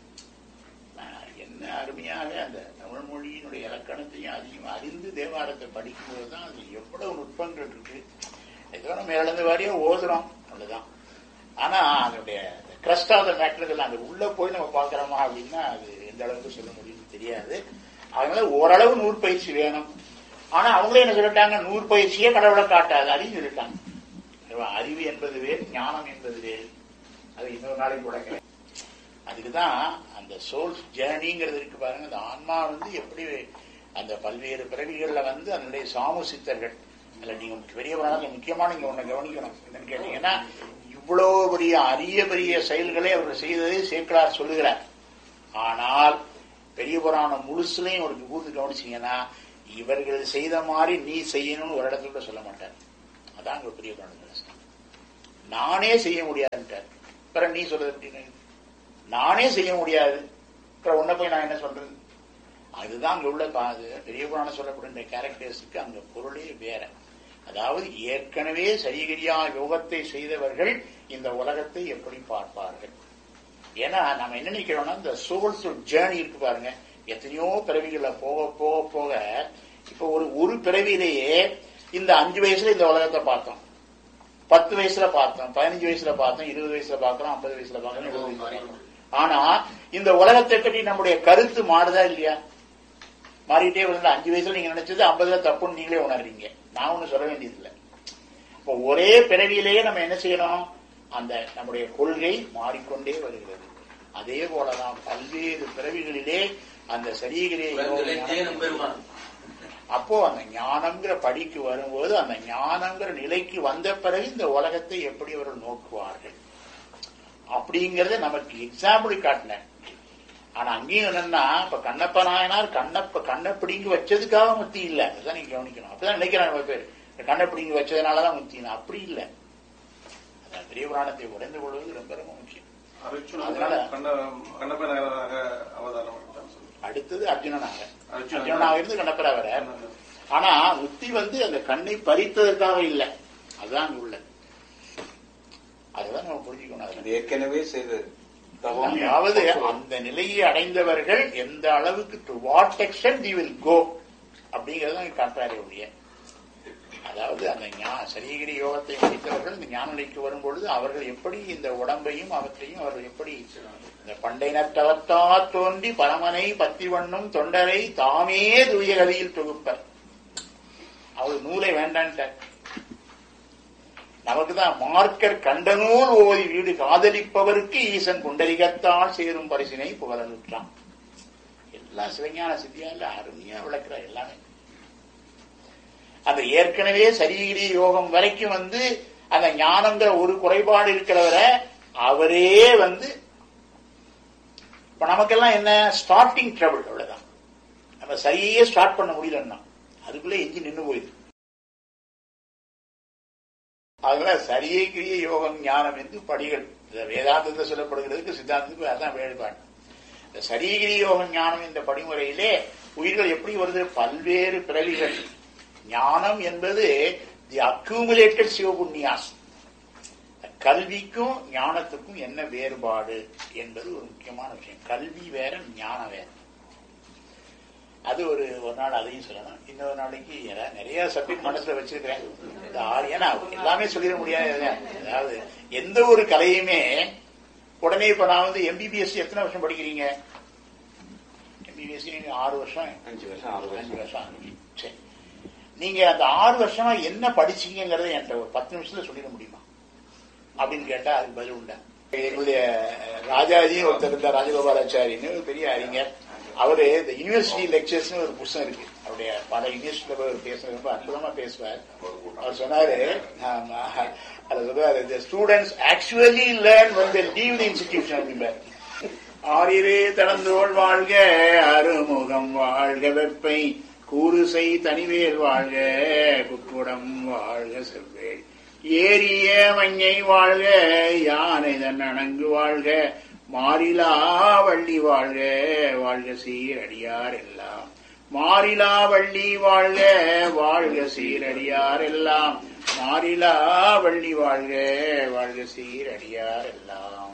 என்ன அருமையாக அந்த தமிழ் மொழியினுடைய இலக்கணத்தையும் அதிகம் அறிந்து தேவாரத்தை படிக்கும்போது தான் அது எவ்வளவு நுட்பங்கள் இருக்கு ஏதோ நம்ம இழந்த வாரியா ஓதுறோம் அவ்வளவுதான் ஆனா அதனுடைய கிரஸ்ட் ஆஃப் த மேட்டர்கள் அந்த உள்ள போய் நம்ம பாக்குறோமா அப்படின்னா அது எந்த அளவுக்கு சொல்ல முடியும்னு தெரியாது அதனால ஓரளவு நூறு பயிற்சி வேணும் ஆனா அவங்களே என்ன சொல்லிட்டாங்க நூறு பயிற்சியே கடவுளை காட்டாது அதையும் சொல்லிட்டாங்க அதுவா, அறிவு என்பது வேறு ஞானம் என்பது வேறு அது இன்னொரு நாளைக்கு கூட அதுக்குதான் அந்த சோல் ஜேர்னிங்கிறது இருக்கு பாருங்க அந்த ஆன்மா வந்து எப்படி அந்த பல்வேறு பிறவிகள்ல வந்து அதனுடைய சாமு சித்தர்கள் அதுல நீங்க பெரிய முக்கியமான நீங்க ஒண்ணு கவனிக்கணும் என்னன்னு கேட்டீங்கன்னா இவ்வளவு பெரிய அரிய பெரிய செயல்களை அவர் செய்ததை சேக்கலார் சொல்லுகிறார் ஆனால் பெரிய புராணம் முழுசுலையும் ஒரு கூர்ந்து கவனிச்சீங்கன்னா இவர்கள் செய்த மாதிரி நீ செய்யணும்னு ஒரு இடத்துல கூட சொல்ல மாட்டார் அதான் அங்க பெரிய குழந்தை நானே செய்ய முடியாதுன்றார் அப்புறம் நீ சொல்றது எப்படின்னு நானே செய்ய முடியாது அப்புறம் உன்னை போய் நான் என்ன சொல்றது அதுதான் அங்க உள்ள பா- அது பெரிய புராணம் சொல்லப்படுகின்ற கேரக்டர்ஸுக்கு அங்க பொருளே வேற அதாவது ஏற்கனவே சரிகரியா யோகத்தை செய்தவர்கள் இந்த உலகத்தை எப்படி பார்ப்பார்கள் ஏன்னா நம்ம என்ன நினைக்கிறோம்னா இந்த சோல்ஸ் ஜேர்னி இருக்கு பாருங்க எத்தனையோ பிறவிகளை போக போக போக இப்ப ஒரு ஒரு பிறவியிலேயே இந்த அஞ்சு வயசுல இந்த உலகத்தை பார்த்தோம் பத்து வயசுல பார்த்தோம் பதினஞ்சு வயசுல பார்த்தோம் இருபது வயசுல பார்க்கிறோம் ஐம்பது வயசுல பார்க்கிறோம் எழுபது வயசுல பார்க்கிறோம். ஆனா இந்த உலகத்தை பற்றி நம்முடைய கருத்து மாறுதா இல்லையா மாறிட்டே வருது அஞ்சு வயசுல நீங்க நினைச்சது ஐம்பதுல தப்புன்னு நீங்களே உணர்றீங்க நான் ஒண்ணும் சொல்ல வேண்டியதில்லை இப்போ ஒரே பிறவியிலேயே நம்ம என்ன செய்யணும் அந்த நம்முடைய கொள்கை மாறிக்கொண்டே வருகிறது அதே போலதான் பல்வேறு பிறவிகளிலே அந்த சரீகிரிய உலகத்திலே தேனும் பெருமான் அப்போ அந்த ஞானம்ங்கிற படிக்கு வரும்போது அந்த ஞானம்ங்கிற நிலைக்கு வந்த பிறகு இந்த உலகத்தை எப்படி அவர்கள் நோக்குவார்கள் அப்படிங்கறத நமக்கு எக்ஸாம்பிள் காட்டினேன் ஆனா அங்கேயும் என்னன்னா இப்ப கண்ணப்ப நாயனார் கண்ணப்ப கண்ணை பிடிங்கி வச்சதுக்காக முத்தி இல்ல அதுதான் நீங்க கவனிக்கணும் அப்பதான் நினைக்கிறாங்க நிறைய பேர் இந்த கண்ணை பிடிங்கி வச்சதுனாலதான் முத்தினா அப்படி இல்ல அந்த பெரிய புராணத்தை உடைந்து கொள்வது ரொம்ப ரொம்ப முக்கியம் அர்ஜுனன் அதனால- கண்ண கண்ணப்ப நகராக அவதாரம் எடுத்தான்னு சொல்லுங்க. அடுத்தது அர்ஜுனனாக அர்ஜுனன். அர்ஜுனனாக இருந்து கண்ணப்பரா வர ஆனா முத்தி வந்து அந்த கண்ணை பறித்ததற்காக இல்ல அதுதான் அங்க உள்ள அதுதான் நம்ம புரிஞ்சுக்கணும் அதுல அது ஏற்கனவே செய்தது தவம் அதாவது அந்த நிலையை அடைந்தவர்கள் எந்த அளவுக்கு to what extent they will go அப்படிங்கறத காட்டுறாரு ஒழிய அதாவது அந்த ஞா- சரீகிரி யோகத்தை முடித்தவர்கள் இந்த ஞான நிலைக்கு வரும்பொழுது அவர்கள் எப்படி இந்த உடம்பையும் அவற்றையும் அவர்கள் எப்படி இந்த பண்டையினத்தவத்தா தோன்றி பரமனை பத்தி வண்ணும் தொண்டரை தாமே தூய கதியில் தொகுப்பர் அவர் நூலை வேண்டான்ட்டார் நமக்குதான் மார்க்கர் கண்டநூல் ஓதி வீடு காதலிப்பவருக்கு ஈசன் புண்டரிகத்தால் சேரும் பரிசினை புகழலுற்றான் எல்லாம் சிவஞான சித்தியால அருமையா விளக்குற எல்லாமே அந்த ஏற்கனவே சரீரி யோகம் வரைக்கும் வந்து அந்த ஞானங்கிற ஒரு குறைபாடு இருக்கிறவரை அவரே வந்து இப்ப நமக்கெல்லாம் என்ன ஸ்டார்டிங் ட்ரபிள் அவ்வளவுதான் நம்ம சரியே ஸ்டார்ட் பண்ண முடியலன்னா அதுக்குள்ள எஞ்சி நின்னு போயிடுது அதனால சரியை கிரிய யோகம் ஞானம் என்று படிகள் இந்த வேதாந்தத்தில் சொல்லப்படுகிறதுக்கு சித்தாந்தத்துக்கு அதான் வேறுபாடு இந்த சரீகிரி யோகம் ஞானம் என்ற படிமுறையிலே உயிர்கள் எப்படி வருது பல்வேறு பிறவிகள் ஞானம் என்பது தி அக்யூமுலேட்டட் சிவபுண்ணியாஸ் கல்விக்கும் ஞானத்துக்கும் என்ன வேறுபாடு என்பது ஒரு முக்கியமான விஷயம் கல்வி வேற ஞானம் வேற அது ஒரு ஒரு நாள் அதையும் சொல்லணும் இன்னொரு நாளைக்கு ஏதாவது நிறைய சப்ஜெக்ட் மனசுல வச்சிருக்கிறேன் இந்த ஆறு ஏன்னா எல்லாமே சொல்லிட முடியாது இல்லையா? அதாவது எந்த ஒரு கலையுமே உடனே இப்ப நான் வந்து எம்பிபிஎஸ் எத்தனை வருஷம் படிக்கிறீங்க எம்பிபிஎஸ் நீங்க ஆறு வருஷம் அஞ்சு வருஷம் ஆறு அஞ்சு வருஷம் வருஷம் ஆகுது. சரி நீங்க அந்த ஆறு வருஷமா என்ன படிச்சீங்கிறத என்கிட்ட ஒரு பத்து நிமிஷத்துல சொல்லிட முடியுமா அப்படின்னு கேட்டா அதுக்கு பதில் உண்டா எங்களுடைய ராஜாஜி ஒருத்தர் இருந்தார் ராஜகோபாலாச்சாரின்னு ஒரு பெரிய அறிஞர் அவரு இந்த யூனிவர்சிட்டி லெக்சர்ஸ்னு ஒரு புத்தகம் இருக்கு அவருடைய பல யூனிவர்சிட்டியில போய் அவர் பேசுறது ரொம்ப அற்புதமா பேசுவார் அவர் சொன்னாரு ஆமா, அதுல சொல்றாரு the students actually learn when they leave the institution அப்படிம்பார் ஆறிரே தடந்தோள் வாழ்க அருமுகம் வாழ்க வெப்பை கூறுசை தனிவேல் வாழ்க குக்குடம் வாழ்க செவ்வேள் ஏரிய மஞ்சை வாழ்க யானை தன் அணங்கு வாழ்க மாறிலா வள்ளி வாழ்க வாழ்க சீரடியார் எல்லாம் மாறிலா வள்ளி வாழ்க வாழ்க சீரடியார் எல்லாம் மாறிலா வள்ளி வாழ்க வாழ்க சீரடியார் எல்லாம்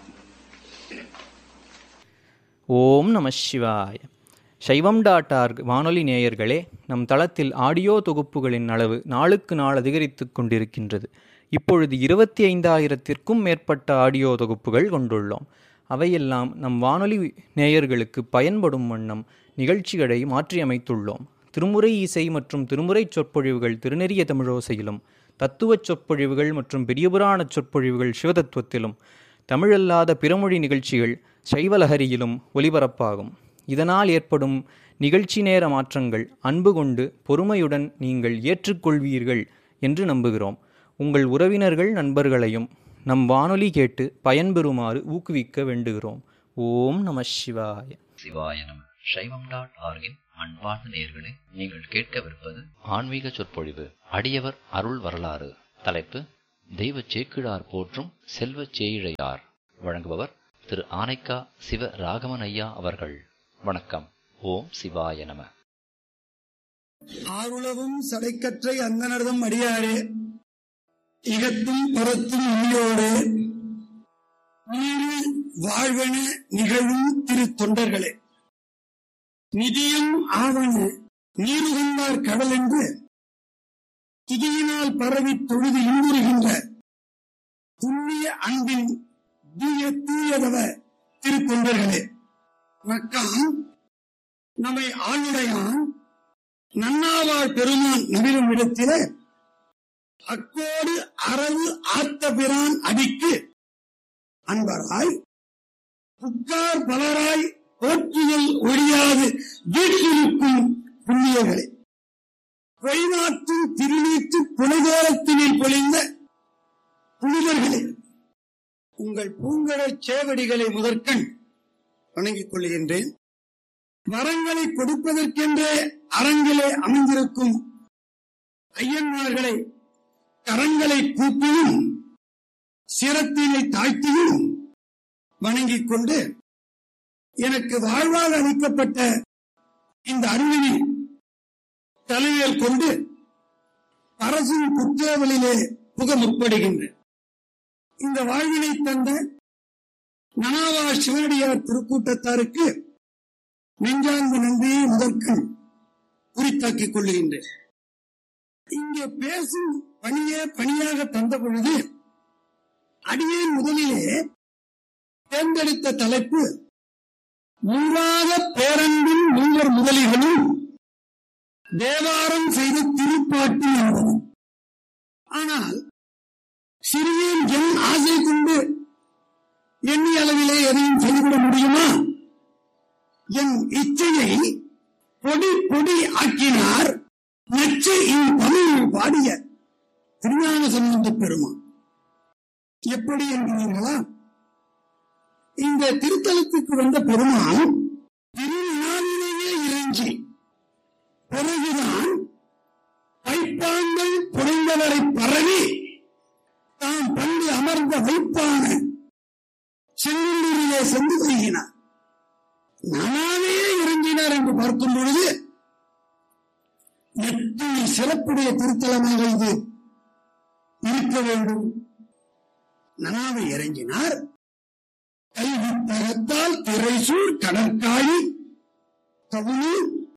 ஓம் நம சிவாய சைவம் டாட் ஆர்க் வானொலி நேயர்களே நம் தளத்தில் ஆடியோ தொகுப்புகளின் அளவு நாளுக்கு நாள் அதிகரித்துக் கொண்டிருக்கின்றது இப்பொழுது இருபத்தி ஐந்தாயிரத்திற்கும் மேற்பட்ட ஆடியோ தொகுப்புகள் கொண்டுள்ளோம் அவையெல்லாம் நம் வானொலி நேயர்களுக்கு பயன்படும் வண்ணம் நிகழ்ச்சிகளை மாற்றியமைத்துள்ளோம் திருமுறை இசை மற்றும் திருமுறை சொற்பொழிவுகள் திருநெறிய தமிழோசையிலும் தத்துவச் சொற்பொழிவுகள் மற்றும் பெரியபுராணச் சொற்பொழிவுகள் சிவதத்துவத்திலும் தமிழல்லாத பிறமொழி நிகழ்ச்சிகள் சைவலஹரியிலும் ஒலிபரப்பாகும் இதனால் ஏற்படும் நிகழ்ச்சி நேர மாற்றங்கள் அன்பு கொண்டு பொறுமையுடன் நீங்கள் ஏற்றுக்கொள்வீர்கள் என்று நம்புகிறோம் உங்கள் உறவினர்கள் நண்பர்களையும் நம் வானொலி கேட்டு பயன்பெறுமாறு ஊக்குவிக்க வேண்டுகிறோம் ஓம் நம சிவாய சிவாய நம சைவம் டாட் ஆர்கின் அன்பார்ந்த நேயர்களே நீங்கள் கேட்கவிருப்பது ஆன்மீக சொற்பொழிவு அடியவர் அருள் வரலாறு தலைப்பு தெய்வ சேக்கிழார் போற்றும் செல்வச் சேயிழையார் வழங்குபவர் திரு ஆனைக்கா சிவ ராகவன் ஐயா அவர்கள் வணக்கம் ஓம் சிவாய நம ஆருளவும் சடைக்கற்றை அந்தனர்தம் அடியாரே இகத்தும் புறத்தும் உண்மையோடு நீரு வாழ்வென நிகழும் திரு தொண்டர்களே நிதியும் ஆவண நீருகந்தார் கடல் என்று துதியினால் பரவி தொழுது இன்புறுகின்ற துண்ணிய அன்பின் தூய தூயதவ திருத்தொண்டர்களே நக்கான் நம்மை ஆளுடையான் நன்னாவாழ் பெருமான் நிகழும் இடத்திலே அக்கோடு அரவு ஆத்த பிரான் அடிக்கு அன்பராய் புக்கார் பலராய் போற்றுதல் ஒழியாது வீட்டிருக்கும் புண்ணியர்களே வெளிநாட்டின் திருநீட்டு புனிதோரத்தினில் பொழிந்த புனிதர்களே உங்கள் பூங்கடல் சேவடிகளை முதற்கண் வணங்கிக் கொள்கின்றேன் வரங்களை கொடுப்பதற்கென்றே அரங்கிலே அமைந்திருக்கும் ஐயன்மார்களை கரங்களை கூப்பியும் சிரத்தினை தாழ்த்தியும் வணங்கிக் கொண்டு எனக்கு வாழ்வாக அளிக்கப்பட்ட இந்த அருவினை தலைமையில் கொண்டு அரசின் குற்றவலிலே புக முற்படுகின்றேன் இந்த வாழ்வினை தந்த நனாவா சிவனடியார் திருக்கூட்டத்தாருக்கு நெஞ்சார்ந்த நன்றியை முதற்கண் குறித்தாக்கிக் கொள்ளுகின்றேன் இங்கே பேசும் பணியே பணியாக தந்த பொழுது அடியேன் முதலிலே தேர்ந்தெடுத்த தலைப்பு மூவாத பேரன்பின் மூவர் முதலிகளும் தேவாரம் செய்த திருப்பாட்டு என்பது ஆனால் சிறியேன் என் ஆசை கொண்டு எண்ணி அளவிலே எதையும் செய்துவிட முடியுமா என் இச்சையை பொடி பொடி ஆக்கினார் நச்சை இன் தமிழில் பாடிய திருஞான சம்பந்த பெருமான் எப்படி என்கிறீர்களா இந்த திருத்தலத்துக்கு வந்த பெருமான் திருநாளிலேயே இறைஞ்சி பிறகுதான் வைப்பாங்கள் புரிந்தவரை பரவி தாம் பண்டு அமர்ந்த வைப்பான செங்கல்லூரிலே சென்று தருகினார் நானே இறங்கினார் என்று பார்க்கும் பொழுது எத்தனை சிறப்புடைய திருத்தலமாக இது இருக்க வேண்டும் நனாவை இறங்கினார் கைவித்தகத்தால் திரைசூர் கடற்காழி கவுனி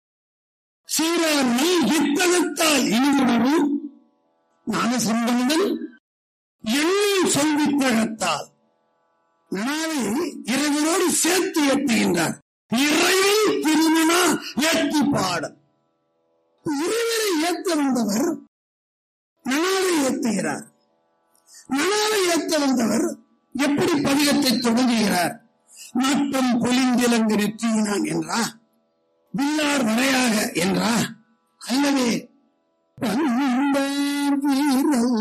சீரார் நெல் வித்தகத்தால் இனிவுணரும் ஞானசம்பந்தன் எண்ணில் சொல்வித்தகத்தால் நனாவை இறைவனோடு சேர்த்து ஏற்றுகின்றார் இறைவன் திருமணா ஏற்றி பாடல் இறைவனை ஏற்ற வந்தவர் நனாவை ஏற்றுகிறார் நனாவை ஏற்ற வந்தவர் எப்படி பதிகத்தை தொடங்குகிறார் நாட்டம் பொலிந்திலங்கு நெற்றியினான் என்றா வில்லார் வரையாக என்றா அல்லவே பந்தார் வீரல்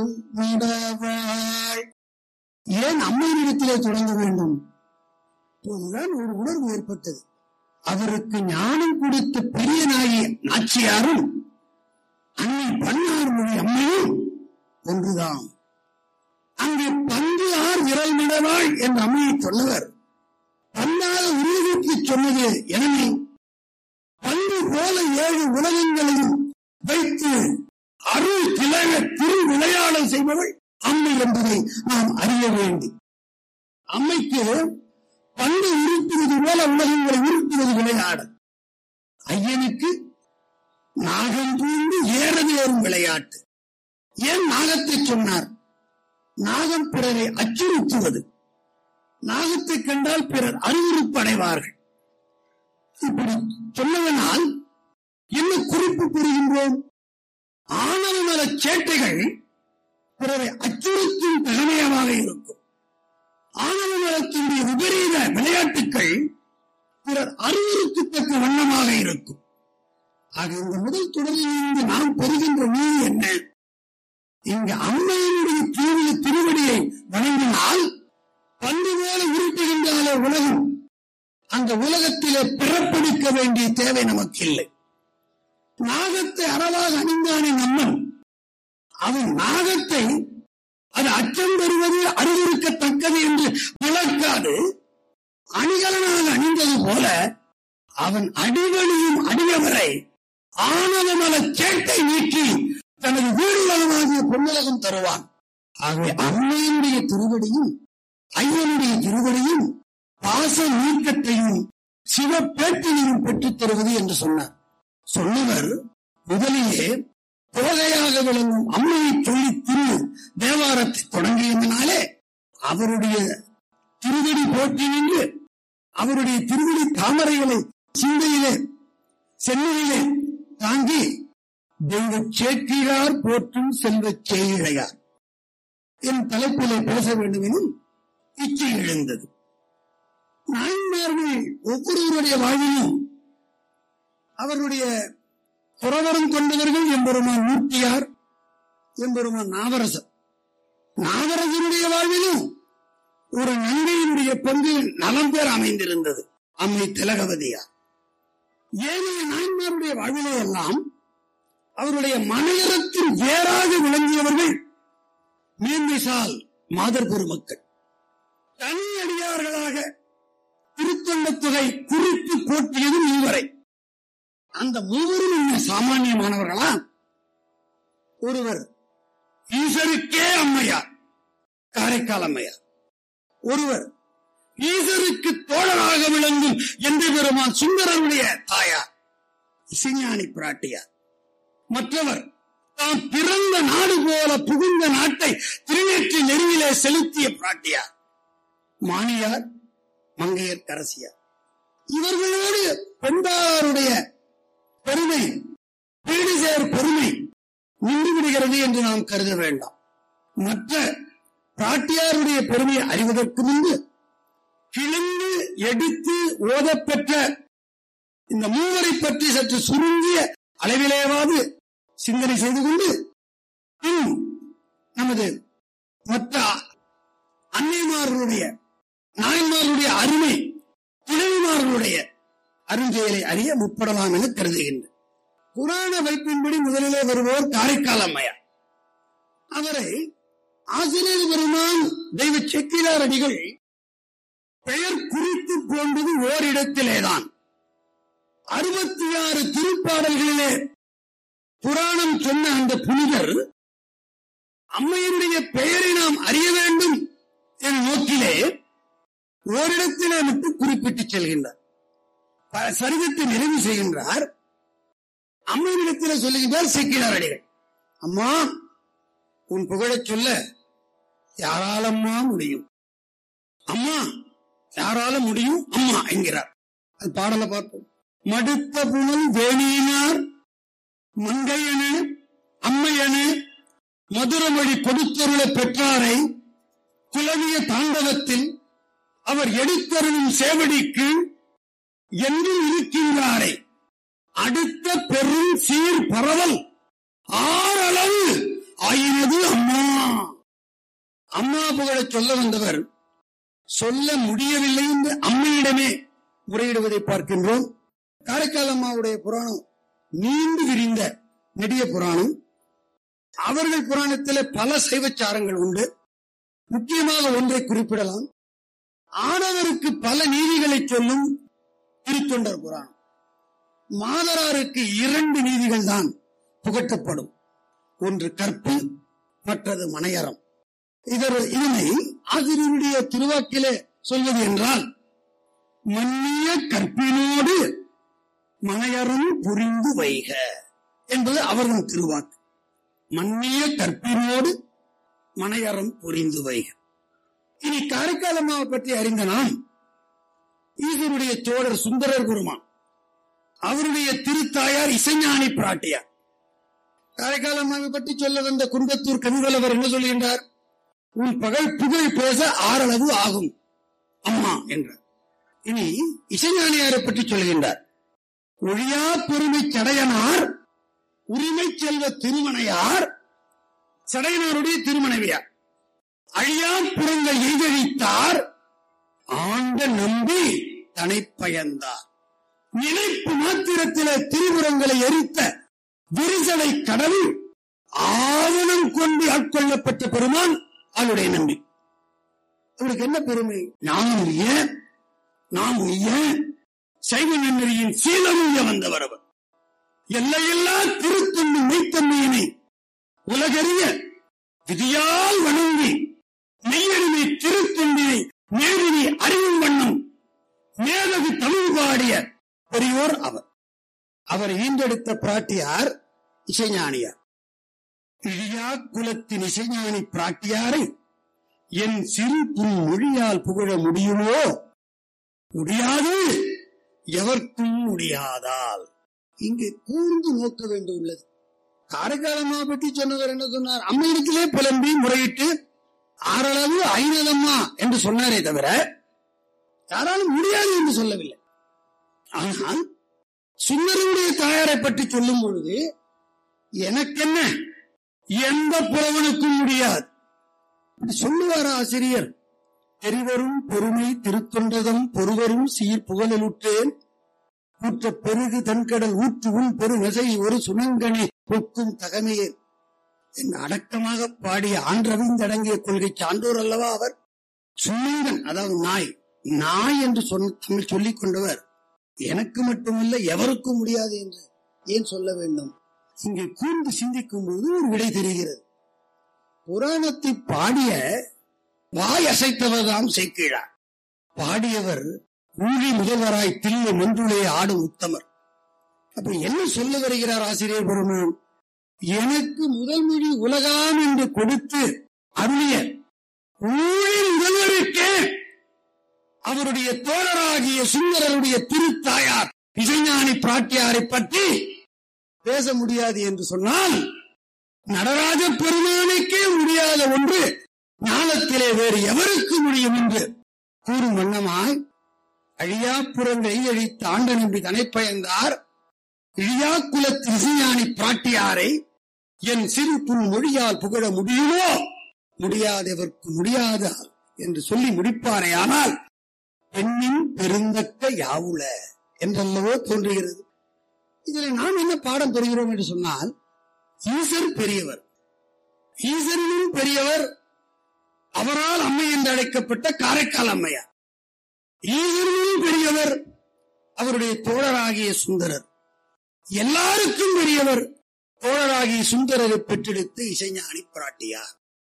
விடவாள் ஏன் அம்மையினிடத்திலே தொடங்க வேண்டும் அப்போதுதான் ஒரு உணர்வு ஏற்பட்டது அவருக்கு ஞானம் கொடுத்த பெரிய நாயி நாச்சியாரும் அன்னை பன்னார் மொழி அம்மையும் ஒன்றுதான் அங்கே பந்து ஆர் விரல் விடவாள் என்ற அம்மையை சொன்னவர் பன்னாத உருவகத்தை சொன்னது எனவே பந்து போல ஏழு உலகங்களையும் வைத்து அருள் திலக திரு விளையாடல் செய்பவள் அம்மை என்பதை நாம் அறிய வேண்டும் அம்மைக்கு பந்து உருட்டுவது போல உலகங்களை உருட்டுவது விளையாடல் ஐயனுக்கு நாகம் பூண்டு ஏறது ஏறும் விளையாட்டு ஏன் நாகத்தை சொன்னார் நாகம் பிறரை அச்சுறுத்துவது நாகத்தை கண்டால் பிறர் அறிவுறுப்படைவார்கள் இப்படி சொன்னதனால் என்ன குறிப்பு பெறுகின்றோம் ஆணவமல சேட்டைகள் பிறரை அச்சுறுத்தும் தகமையமாக இருக்கும் ஆணவமலத்தினுடைய விபரீத விளையாட்டுக்கள் பிறர் அறிவுறுத்தத்தக்க வண்ணமாக இருக்கும் ஆக இந்த முதல் தொடரிலிருந்து நாம் பெறுகின்ற நீதி என்ன இங்கு அம்மையினுடைய தீவிர திருவடியை வணங்கினால் பந்து போல உருட்டுகின்றாலே உலகம் அந்த உலகத்திலே பிறப்பெடுக்க வேண்டிய தேவை நமக்கு இல்லை நாகத்தை அறவாக அணிந்தானே நம்மன் அவன் நாகத்தை அது அச்சம் பெறுவது அறிவிருக்கத்தக்கது என்று விளக்காது அணிகலனாக அணிந்தது போல அவன் அடிவழியும் அடியவரை ஆணவமல சேட்டை நீக்கி தனது வீடுகளமாகிய பொன்னுலகம் தருவான் ஆகவே அம்மையினுடைய திருவடியும் ஐயனுடைய திருவடியும் பாச நீக்கத்தையும் சிவப்பேட்டையும் பெற்றுத் தருவது என்று சொன்னார் சொன்னவர் முதலிலே தோகையாக விளங்கும் அம்மையை சொல்லி திரு தேவாரத்தை தொடங்கியதனாலே அவருடைய திருவடி போற்றி நின்று அவருடைய திருவடி தாமரைகளை சிந்தையிலே சென்னையிலே தாங்கி தெய்வ சேக்கிழார் போற்றும் செல்வச் சேயிழையார் என் தலைப்பிலே பேச வேண்டும் எனும் இச்சை எழுந்தது நாயன்மார்கள் ஒவ்வொருவருடைய வாழ்விலும் அவருடைய புறவரம் கொண்டவர்கள் எம்பெருமான் மூர்த்தியார் எம்பெருமான் நாவரசர் நாவரசனுடைய வாழ்விலும் ஒரு நங்கையினுடைய பங்கு நலம் பேர் அமைந்திருந்தது அம்மை திலகவதியார் ஏனைய நாயன்மாருடைய வாழ்விலே எல்லாம் அவருடைய மனையரத்தின் வேறாக விளங்கியவர்கள் மீன்மிசால் மாதர் பெருமக்கள் தனி அடியார்களாக திருத்தொண்ட தொகை குறித்து போற்றியது மூவரை அந்த மூவரும் என்ன சாமானியமானவர்களா ஒருவர் ஈசருக்கே அம்மையார் காரைக்கால் அம்மையார் ஒருவர் ஈசருக்கு தோழராக விளங்கும் எந்த பெருமான் சுந்தரருடைய தாயார் இசைஞானி பிராட்டியார் மற்றவர் தாம் பிறந்த நாடு போல புகுந்த நாட்டை திருநேற்றி நெருவிலே செலுத்திய பிராட்டியார் மானியார் மங்கையர் கரசியார் இவர்களோடு பெண்பாருடைய பெருமை பீடிசேர் பெருமை நின்று விடுகிறது என்று நாம் கருத வேண்டாம் மற்ற பிராட்டியாருடைய பெருமையை அறிவதற்கு முன்பு கிளந்து எடுத்து ஓதப்பெற்ற இந்த மூவரை பற்றி சற்று சுருங்கிய அளவிலேவாது சிந்தனை செய்து கொண்டு பின் நமது மற்ற அன்னைமார்களுடைய நாயன்மார்களுடைய அருமை துணைவிமார்களுடைய அருஞ்செயலை அறிய முற்படலாம் என கருதுகின்றேன் புராண வைப்பின்படி முதலிலே வருவோர் காரைக்கால் அம்மையார் அவரை ஆசிரியர் பெருமான் தெய்வ செக்கிலார் அடிகள் பெயர் குறித்து போன்றது ஓரிடத்திலேதான் அறுபத்தி ஆறு திருப்பாடல்களிலே புராணம் சொன்ன அந்த புனிதர் அம்மையினுடைய பெயரை நாம் அறிய வேண்டும் என்ற நோக்கிலே ஓரிடத்திலே மட்டும் குறிப்பிட்டு செல்கின்றார் ப- சரிதத்தை நிறைவு செய்கின்றார் அம்மையினிடத்திலே சொல்லுகின்றார் செக்கினார் அடிகள் அம்மா உன் புகழச் சொல்ல யாராலம்மா முடியும் அம்மா யாரால முடியும் அம்மா என்கிறார் அது பாடல பார்ப்போம் மடுத்த புனல் வேணியினார் மங்கையன அம்மையன மதுரமொழி கொடுத்தருள பெற்றாரை குலவிய தாண்டவத்தில் அவர் எடுத்தருளும் சேவடிக்கு என்றும் இருக்கின்றாரை அடுத்த பெரும் சீர் பரவல் ஆறளவு ஆயினது அம்மா அம்மா புகழச் சொல்ல வந்தவர் சொல்ல முடியவில்லை என்று அம்மையிடமே முறையிடுவதை பார்க்கின்றோம் காரைக்கால் அம்மாவுடைய புராணம் நீண்டு விரிந்த நெடிய புராணம் அவர்கள் புராணத்திலே பல சைவச்சாரங்கள் உண்டு முக்கியமாக ஒன்றை குறிப்பிடலாம் ஆடவருக்கு பல நீதிகளை சொல்லும் திருத்தொண்டர் புராணம் மாதராருக்கு இரண்டு நீதிகள் தான் புகட்டப்படும் ஒன்று கற்பு மற்றது மனையறம் இதர் இதனை ஆசிரியருடைய திருவாக்கிலே சொல்வது என்றால் மன்னிய கற்பினோடு மனையறம் புரிந்து வைக என்பது அவர்கள் திருவாக்கு மன்னிய கற்பினோடு மனையறம் புரிந்து வைக இனி காரைக்கால் அம்மாவை பற்றி அறிந்த நாம் ஈசருடைய தோழர் சுந்தரர் பெருமான் அவருடைய திருத்தாயார் இசைஞானி பிராட்டியார் காரைக்கால் அம்மாவை பற்றி சொல்ல வந்த குன்பத்தூர் கவிவலவர் என்ன சொல்கின்றார் உன் பகல் புகழ் பேச ஆறளவு ஆகும் அம்மா என்றார் இனி இசைஞானியாரை பற்றி சொல்கின்றார் ஒழியா பெருமை சடையனார் உரிமை செல்வ திருமணையார் சடையனாருடைய திருமனைவியார் அழியா புறங்கள் எய்தழித்தார் ஆண்ட நம்பி தனை பயந்தார் நினைப்பு மாத்திரத்திலே திருபுறங்களை எரித்த விரிசலை கடலில் ஆவணம் கொண்டு ஆட்கொள்ளப்பட்ட பெருமான் அவருடைய நம்பி அவருக்கு என்ன பெருமை நாம் உய்ய நாம் உய்ய சைவ நன்னறியின் சீலமுய்ய வந்தவர் அவர் எல்லையெல்லா திருத்தொண்டு மெய்த்தன்மையினை உலகறிய விதியால் வணங்கி மெய்யறிமை திருத்தொண்டினை மேதினி அறிவும் வண்ணம் மேலகு தமிழ் பாடிய பெரியோர் அவர் அவர் ஈண்டெடுத்த பிராட்டியார் இசைஞானியார் இழியா குலத்தின் இசைஞானி பிராட்டியாரை என் சிறு புன் மொழியால் புகழ முடியுமோ முடியாது எவர்க்கும் முடியாதால் இங்கு கூர்ந்து நோக்க வேண்டும் உள்ளது காரைக்காலம்மா பற்றி சொன்னவர் என்ன சொன்னார் அம்மையிடத்திலே புலம்பி முறையிட்டு ஆறளவு ஐநதம்மா என்று சொன்னாரே தவிர யாராலும் முடியாது என்று சொல்லவில்லை ஆனால் சுந்தரனுடைய தாயாரை பற்றி சொல்லும் பொழுது எனக்கென்ன எந்த புலவனுக்கும் முடியாது அப்படி சொல்லுவார் ஆசிரியர் தெரிவரும் பெருமை திருத்தொண்டதம் பொறுவரும் சீர் புகழலுற்றேன் கூற்ற பெருகு தன்கடல் ஊற்று உன் பெருநசை ஒரு சுனங்கனி கொக்கும் தகமையே என் அடக்கமாக பாடிய ஆன்றவிந்தடங்கிய கொள்கை சான்றோர் அல்லவா அவர் சுமங்கன் அதாவது நாய் நாய் என்று சொன்ன தமிழ் சொல்லிக் கொண்டவர் எனக்கு மட்டுமல்ல எவருக்கும் முடியாது என்று ஏன் சொல்ல வேண்டும் இங்கே கூர்ந்து சிந்திக்கும் போது ஒரு விடை தெரிகிறது புராணத்தை பாடிய வாய் அசைத்தவர்தான் சேக்கிழார் பாடியவர் ஊழி முதல்வராய் தில்லை மன்றுளே ஆடும் உத்தமர் அப்ப என்ன சொல்ல வருகிறார் ஆசிரியர் பெருமான் எனக்கு முதல் மொழி உலகாம் என்று கொடுத்து அருளிய ஊழி முதல்வருக்கே அவருடைய தோழராகிய சுந்தரருடைய திருத்தாயார் இசைஞானி பிராட்டியாரை பற்றி பேச முடியாது என்று சொன்னால் நடராஜ பெருமானுக்கே முடியாத ஒன்று ஞானத்திலே வேறு எவருக்கு முடியும் என்று கூறும் வண்ணமாய் அழியா புறங்களை அழித்த ஆண்ட நம்பி தனைப்பயந்தார் இழியா குலத்து இசைஞானி பிராட்டியாரை என் சிறு புன் மொழியால் புகழ முடியுமோ முடியாதவர்க்கு முடியாதால் என்று சொல்லி முடிப்பாரே ஆனால் பெண்ணின் பெருந்தக்க யாவுல என்றல்லவோ தோன்றுகிறது இதில் நாம் என்ன பாடம் பெறுகிறோம் என்று சொன்னால் ஈசர் பெரியவர் ஈசரிலும் பெரியவர் அவரால் அம்மை என்று அழைக்கப்பட்ட காரைக்கால் அம்மையார் ஈசரிலும் பெரியவர் அவருடைய தோழராகிய சுந்தரர் எல்லாருக்கும் பெரியவர் தோழராகிய சுந்தரரை பெற்றெடுத்து இசைஞானி பிராட்டியார்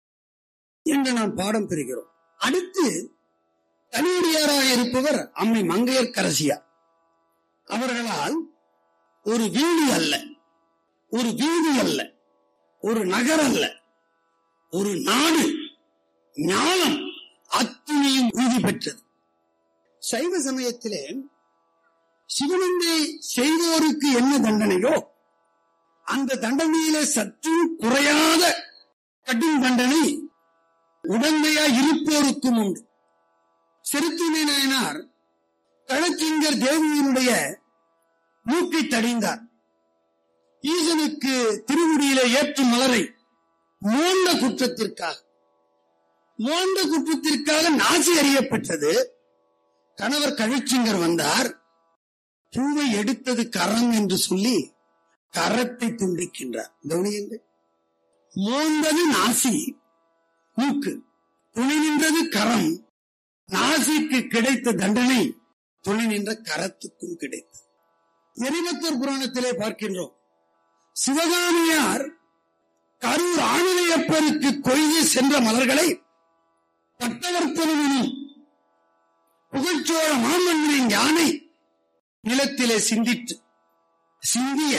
என்று நாம் பாடம் பெறுகிறோம் அடுத்து தனியடியாராக இருப்பவர் அம்மை மங்கையர்க்கரசியார் அவர்களால் ஒரு வீடு அல்ல ஒரு வீதி அல்ல ஒரு நகர் அல்ல ஒரு நாடு ஞானம் அத்துணையும் உறுதி பெற்றது சைவ சமயத்திலே சிவனந்தை செய்தோருக்கு என்ன தண்டனையோ அந்த தண்டனையிலே சற்றும் குறையாத கடும் தண்டனை உடந்தையா இருப்போருக்கும் உண்டு செருத்தினை நாயனார் களச்சிங்கர் தேவியினுடைய மூக்கை தடிந்தார் ஈசனுக்கு திருமுடியிலே ஏற்றும் மலரை மோந்த குற்றத்திற்காக மோந்த குற்றத்திற்காக நாசி அறியப்பட்டது கணவர் கழிச்சிங்கர் வந்தார் பூவை எடுத்தது கரம் என்று சொல்லி கரத்தை துண்டிக்கின்றார் கவனியுங்கள் மோந்தது நாசி மூக்கு துணை நின்றது கரம் நாசிக்கு கிடைத்த தண்டனை துணை நின்ற கரத்துக்கும் கிடைத்தது எரிபத்தர் புராணத்திலே பார்க்கின்றோம் சிவகாமியார் கரூர் ஆணிலையப்பருக்கு கொய்து சென்ற மலர்களை பட்டவர்த்தனும் புகழ்ச்சோழ மாமன்னனின் யானை நிலத்திலே சிந்திட்டு சிந்திய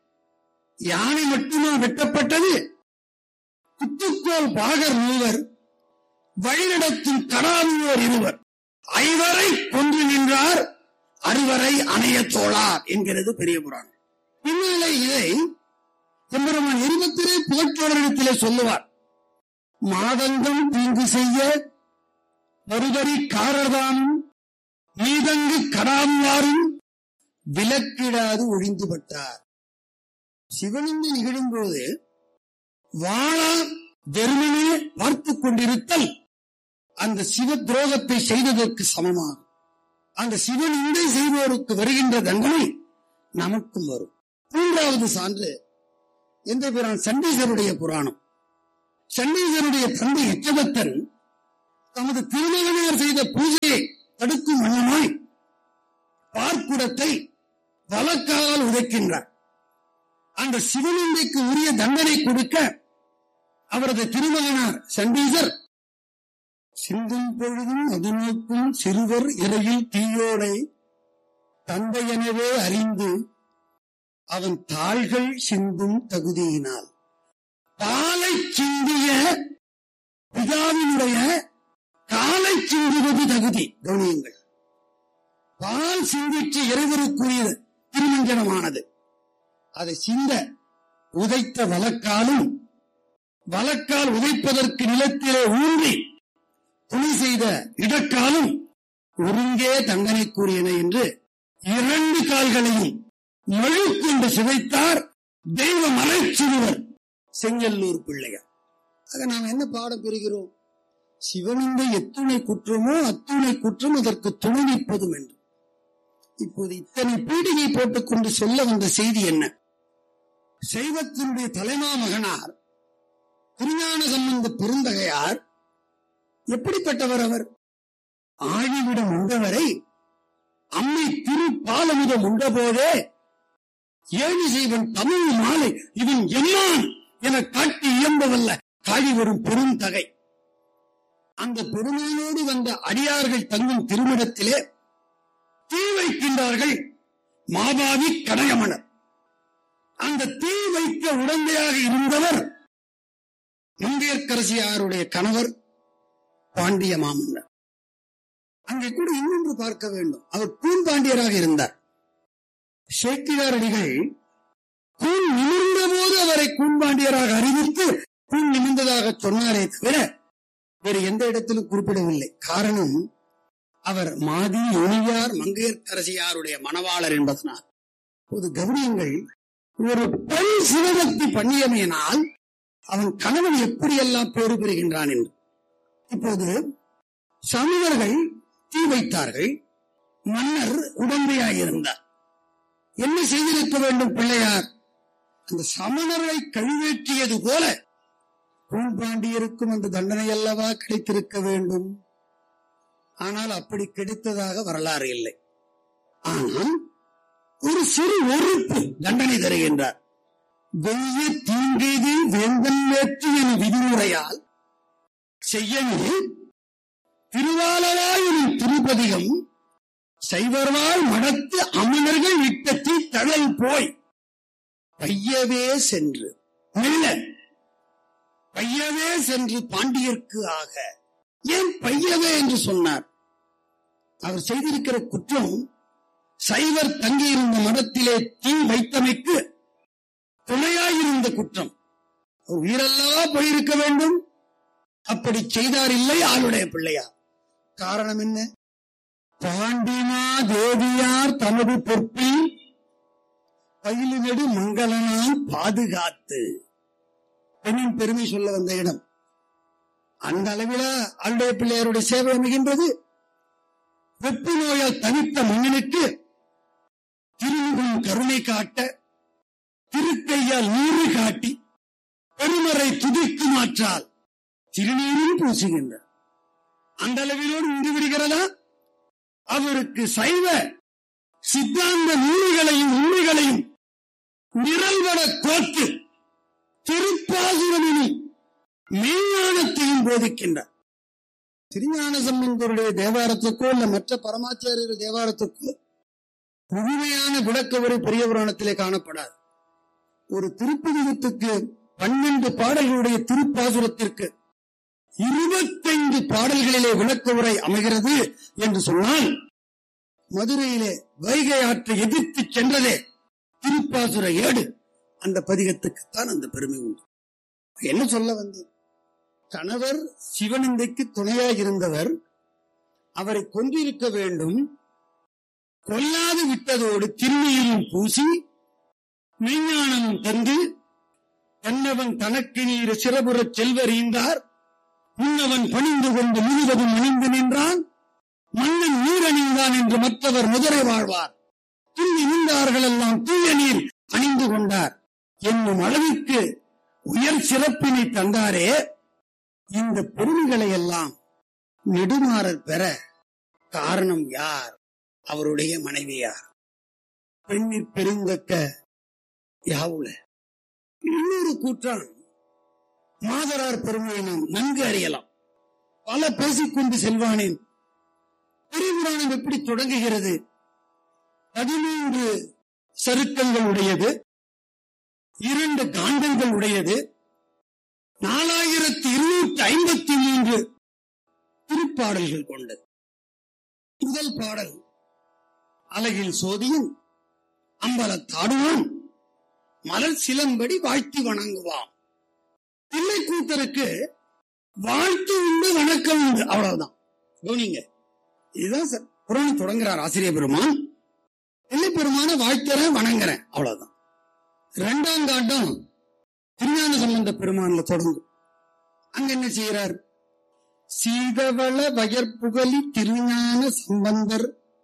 யானை மட்டுமா வெட்டப்பட்டது குத்துக்கோல் பாகர் மூவர் வழிநடத்தும் கடாமியோர் இருவர் ஐவரை கொன்று நின்றார் அறுவரை அணைய தோழார் என்கிறது பெரிய புராணம் பின்னாலே இதை எம்பெருமான் இருபத்திலே புகழ்ச்சோழரிடத்திலே சொல்லுவார் மாதங்கம் தீங்கு செய்ய ஒருவரி காரதானும் மீதங்கு கடாம்வாரும் விலக்கிடாது ஒழிந்துபட்டார் சிவனிந்து நிகழும்போது வாழா வெறுமனே பார்த்துக் கொண்டிருத்தல் அந்த சிவ துரோகத்தை செய்ததற்கு சமமாகும் அந்த சிவன் இந்தை செய்வோருக்கு வருகின்ற தண்டனை நமக்கும் வரும் மூன்றாவது சான்று எந்த பிரான் சண்டீசருடைய புராணம் சண்டீசருடைய தந்தை எச்சபத்தன் தமது திருமகனார் செய்த பூஜையை தடுக்கும் வண்ணமாய் பார்க்குடத்தை வழக்கால் உதைக்கின்றார் அந்த சிவலிங்கைக்கு உரிய தண்டனை கொடுக்க அவரது திருமகனார் சண்டீசர் சிந்தும் பொழுதும் அது நோக்கும் சிறுவர் இறையில் தீயோடை தந்தையெனவே அறிந்து அவன் தாள்கள் சிந்தும் தகுதியினால் பாலை சிந்திய பிதாவினுடைய காலை சிந்துவது தகுதி கவனியுங்கள் பால் சிந்திச்சு இறைவருக்குரிய திருமஞ்சனமானது அதை சிந்த உதைத்த வழக்காலும் வழக்கால் உதைப்பதற்கு நிலத்திலே ஊன்றி துணை செய்த இடக்காலும் ஒருங்கே தண்டனைக்குரியன என்று இரண்டு கால்களையும் மழுக்கொண்டு சிதைத்தார் தெய்வ மலைச்சிறுவர் செங்கல்லூர் பிள்ளையார் ஆக நாம் என்ன பாடம் பெறுகிறோம் சிவனிந்த எத்துணை குற்றமோ அத்துணை குற்றம் அதற்கு துணை நிற்பதும் என்று இப்போது இத்தனை பீடிகை போட்டுக்கொண்டு சொல்ல வந்த செய்தி என்ன சைவத்தினுடைய தலைமா மகனார் திருஞான சம்பந்த பெருந்தகையார் எப்படிப்பட்டவர் அவர் ஆழிவிடம் உண்டவரை அம்மை திருப்பாலமுதம் உண்டபோதே ஏழி செய்வன் தமிழ் மாலை இவன் என்னான் என காட்டி இயம்பவல்ல காழி வரும் பெருந்தகை அந்த பெருமானோடு வந்த அடியார்கள் தங்கும் திருமிடத்திலே தீ வைக்கின்றார்கள் மாபாவி கடையமணர் அந்த தீ வைக்க உடந்தையாக இருந்தவர் நம்பியற்கரசியாருடைய கணவர் பாண்டிய மாமன்னர் அங்கே கூட இன்னொன்று பார்க்க வேண்டும் அவர் பூம்பாண்டியராக இருந்தார் சேக்கிழார் அடிகள் கூன் நிமிர்ந்த போது அவரை கூன்பாண்டியராக அறிவித்து கூன் நிமிர்ந்ததாக சொன்னாரே தவிர வேறு எந்த இடத்திலும் குறிப்பிடவில்லை காரணம் அவர் மாதி ஒளியார் மங்கையர்க்கரசியாருடைய மணவாளர் என்பதனால் இப்போது கவனியங்கள் ஒரு பெண் சிவபக்தி பண்ணியமையினால் அவன் கணவன் எப்படியெல்லாம் பேறு பெறுகின்றான் என்று இப்போது சமணர்கள் தீ வைத்தார்கள் மன்னர் உடந்தையாயிருந்தார் என்ன செய்திருக்க வேண்டும் பிள்ளையார் அந்த சமணரை கழுவேற்றியது போல பூம்பாண்டியருக்கும் அந்த தண்டனை அல்லவா கிடைத்திருக்க வேண்டும் ஆனால் அப்படி கிடைத்ததாக வரலாறு இல்லை ஆனால் ஒரு சிறு ஒறுப்பு தண்டனை தருகின்றார் வெய்ய தீங்கெய்தி வேந்தன் வேற்று என விதிமுறையால் செய்யவே திருவாலவாயின் திருப்பதிகம் சைவர்வாள் மடத்து அமணர்கள் விட்டத்தி தழல் போய் பையவே சென்று மெல்ல பையவே சென்று பாண்டியர்க்கு ஆக ஏன் பையவே என்று சொன்னார் அவர் செய்திருக்கிற குற்றம் சைவர் தங்கியிருந்த மடத்திலே தீ வைத்தமைக்கு துணையாயிருந்த குற்றம் உயிரல்லவா போயிருக்க வேண்டும் அப்படி செய்தார் இல்லை ஆளுடைய பிள்ளையார் காரணம் என்ன பாண்டிமா தேவியார் தமது பொற்பில் பயிலுநெடு மங்களனால் பாதுகாத்து பெண்ணின் பெருமை சொல்ல வந்த இடம் அந்த அளவில ஆளுடைய பிள்ளையாருடைய சேவை அமைகின்றது வெப்பு நோயால் தனித்த மன்னனுக்கு திருமுகம் கருணை காட்ட திருக்கையால் நீரு காட்டி பெருமறை துதிக்கு மாற்றால் திருநீரும் பூசுகின்றார் அந்த அளவிலோடு நின்று விடுகிறதா அவருக்கு சைவ சித்தாந்த நூல்களையும் உண்மைகளையும் நிரல்வட கோத்து திருப்பாசுரனும் மெய்ஞானத்தையும் போதிக்கின்றார் திருஞான சம்பந்தருடைய தேவாரத்துக்கோ இல்ல மற்ற பரமாச்சாரியர் தேவாரத்துக்கோ முழுமையான விளக்கவுரை பெரிய புராணத்திலே காணப்படாது ஒரு திருப்பதிகத்துக்கு பன்னெண்டு பாடல்களுடைய திருப்பாசுரத்திற்கு இருபத்தைந்து பாடல்களிலே விளக்க உரை அமைகிறது என்று சொன்னால் மதுரையிலே வைகை ஆற்றை எதிர்த்து சென்றதே திருப்பாசுர ஏடு அந்த பதிகத்துக்குத்தான் அந்த பெருமை உண்டு என்ன சொல்ல வந்தேன் கணவர் சிவனந்தைக்கு துணையாக இருந்தவர் அவரை கொன்றிருக்க வேண்டும் கொல்லாது விட்டதோடு திருநீரும் பூசி மெய்ஞானமும் தந்து தன்னவன் தனக்கு நீர் சிறபுறச் செல்வறிந்தார் முன்னவன் பணிந்து கொண்டு முழுவதும் அணிந்து நின்றான் மன்னன் நீர் அணிந்தான் என்று மற்றவர் முதலை வாழ்வார் துள்ளி நின்றார்கள் எல்லாம் தூய நீர் அணிந்து கொண்டார் என்னும் அளவிற்கு உயர் சிறப்பினை தந்தாரே இந்த பெருமைகளை எல்லாம் நெடுமாறர் பெற காரணம் யார் அவருடைய மனைவியார் பெண்ணிற் பெருந்தக்க யாவுல இன்னொரு கூற்றான் மாதரார் பெருமையை நாம் நன்கு அறியலாம் பல பேசிக்கொண்டு செல்வானேன் பெருபுராணம் எப்படி தொடங்குகிறது பதிமூன்று சருக்கங்கள் உடையது இரண்டு காண்டங்கள் உடையது நாலாயிரத்தி இருநூற்றி ஐம்பத்தி மூன்று திருப்பாடல்கள் கொண்டது முதல் பாடல் அழகில் சோதியும் அம்பலத்தாடுவான் மலர் சிலம்படி வாழ்த்தி வணங்குவான் தில்லை கூத்தருக்கு வாழ்த்து உண்டு வணக்கம் உண்டு அவ்வளவுதான் கவனிங்க இதுதான் ச- புராணம் தொடங்குறார் ஆசிரியர் பெருமான் தில்லை பெருமான வாழ்த்துறேன் வணங்குறேன் அவ்வளவுதான் இரண்டாம் காண்டம் திருஞான சம்பந்த பெருமான்ல தொடங்கும் அங்க என்ன செய்யறார் சீதவள வயற்புகலி திருஞான சம்பந்தர்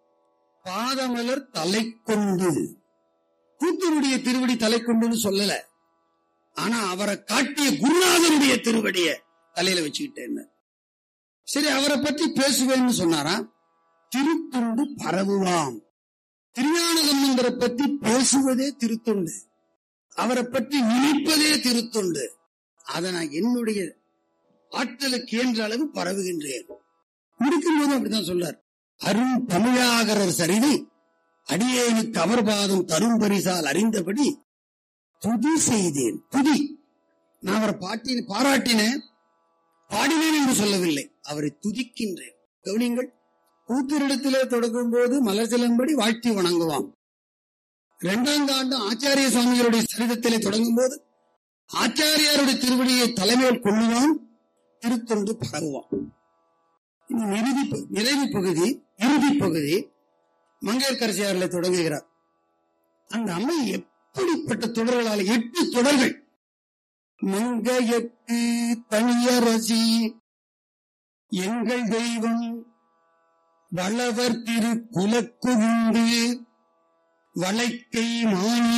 பாதமலர் தலை கொண்டு கூத்தருடைய திருவடி தலை கொண்டுன்னு சொல்லல ஆனா அவரை காட்டிய குருநாதருடைய திருவடிய தலையில வச்சுக்கிட்டேன்னு சரி அவரை பற்றி பேசுவேன்னு சொன்னாராம் திருத்துண்டு பரவுவாம் திருஞான சம்பந்தரை பற்றி பேசுவதே திருத்துண்டு அவரை பற்றி நினைப்பதே திருத்துண்டு அதை நான் என்னுடைய ஆற்றலுக்கு இயன்ற அளவு பரவுகின்றேன் முடிக்கும் போது அப்படித்தான் சொல்றார் அருண் தமிழாகரர் சரிதை அடியேனுக்கு அவர் பாதம் தரும் பரிசால் அறிந்தபடி துதி செய்தேன் துதி நான் அவரை பாட்டி பாராட்டினேன் பாடினேன் என்று சொல்லவில்லை அவரை துதிக்கின்றேன் கவனிங்கள் கூத்தரிடத்திலே தொடங்கும் போது மலர் சிலம்படி வாழ்த்தி வணங்குவான் இரண்டாம் ஆண்டு ஆச்சாரிய சுவாமிகளுடைய சரிதத்திலே தொடங்கும் போது ஆச்சாரியாருடைய திருவடியை தலைமையில் கொள்ளுவான் திருத்தொண்டு பரவுவான் இனி இறுதி ப- நிறைவு பகுதி இறுதி பகுதி மங்கையர்கரசியாரில் தொடங்குகிறார் அந்த அம்மை எப்படிப்பட்ட தொடர்களால் எட்டு தொடர்கள் மங்கையற்கு தனியரசி எங்கள் தெய்வம் வளவர் திரு குலக்குண்டு வளைக்கை மாணி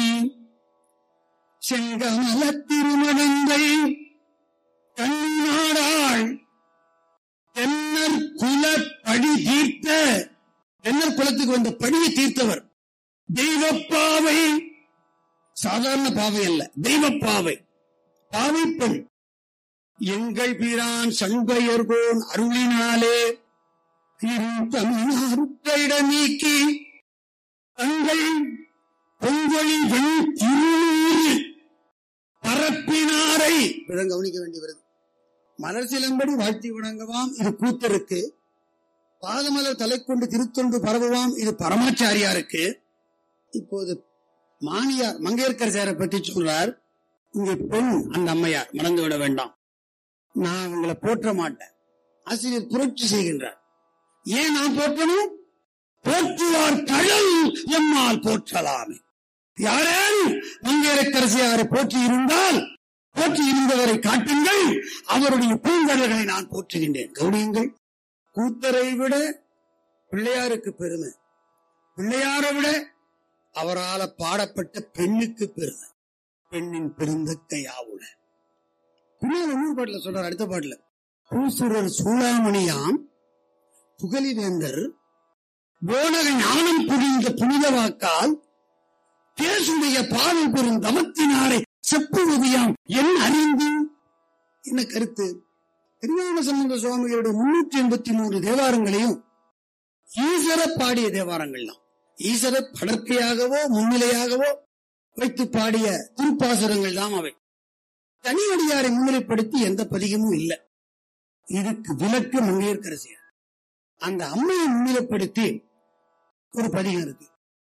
செங்கமல திருமணந்தை கண்ணாடாள் தென்னர் குல பழி தீர்த்த தென்னர் குலத்துக்கு வந்த பழியை தீர்த்தவர் தெய்வப்பாவை சாதாரண பாவை அல்ல தெய்வப்பாவை பாவை பெண் எங்கள் பிரான் சண்பையர்கோன் அருளினாலே தமிழ்நாருக்கையிட நீக்கி தங்கள் பொங்கொழி வெண் திருநூறு பரப்பினாரை இதான் கவனிக்க வேண்டி வருது மலர் சிலம்படி வாழ்த்தி வணங்குவாம் இது கூத்தருக்கு பாதமலர் தலை கொண்டு திருத்தொண்டு பரவுவாம் இது பரமாச்சாரியாருக்கு இப்போது மானியார் மங்கையர்கரசியாரை பற்றி சொல்றார் இங்கே பெண் அந்த அம்மையார் மறந்து விட வேண்டாம் நான் அவங்களை போற்ற மாட்டேன் ஆசிரியர் புரட்சி செய்கின்றார் ஏன் நான் போற்றணும் போற்றுவார் கடல் எம்மால் போற்றலாமே யாரேனும் மங்கையரக்கரசியாரை போற்றி இருந்தால் போற்றி இருந்தவரை காட்டுங்கள் அவருடைய பூங்கடல்களை நான் போற்றுகின்றேன் கவனியுங்கள் கூத்தரை விட பிள்ளையாருக்கு பெருமை பிள்ளையாரை விட அவரால பாடப்பட்ட பெண்ணுக்கு பெருமை பெண்ணின் பெருந்தக்கை யாவுல பின்னால் இன்னொரு பாட்டுல சொல்றார் அடுத்த பாட்டுல பூசுரர் சூளாமணியாம் புகழிவேந்தர் போனக ஞானம் புரிந்த புனித வாக்கால் தேசுடைய பாடல் பெறும் தமத்தினாரை செப்புவதியாம் என் அறிந்து என்ன கருத்து திருஞான சம்பந்த சுவாமிகளுடைய முன்னூற்றி எண்பத்தி மூன்று தேவாரங்களையும் ஈசர பாடிய தேவாரங்கள் தான் ஈசர படற்கையாகவோ முன்னிலையாகவோ வைத்து பாடிய திருப்பாசுரங்கள் தான் அவை தனியடியாரை முன்னிலைப்படுத்தி எந்த பதிகமும் இல்லை இதுக்கு விலக்கு மங்கையர்கரசியார் அந்த அம்மையை முன்னிலைப்படுத்தி ஒரு பதிகம் இருக்கு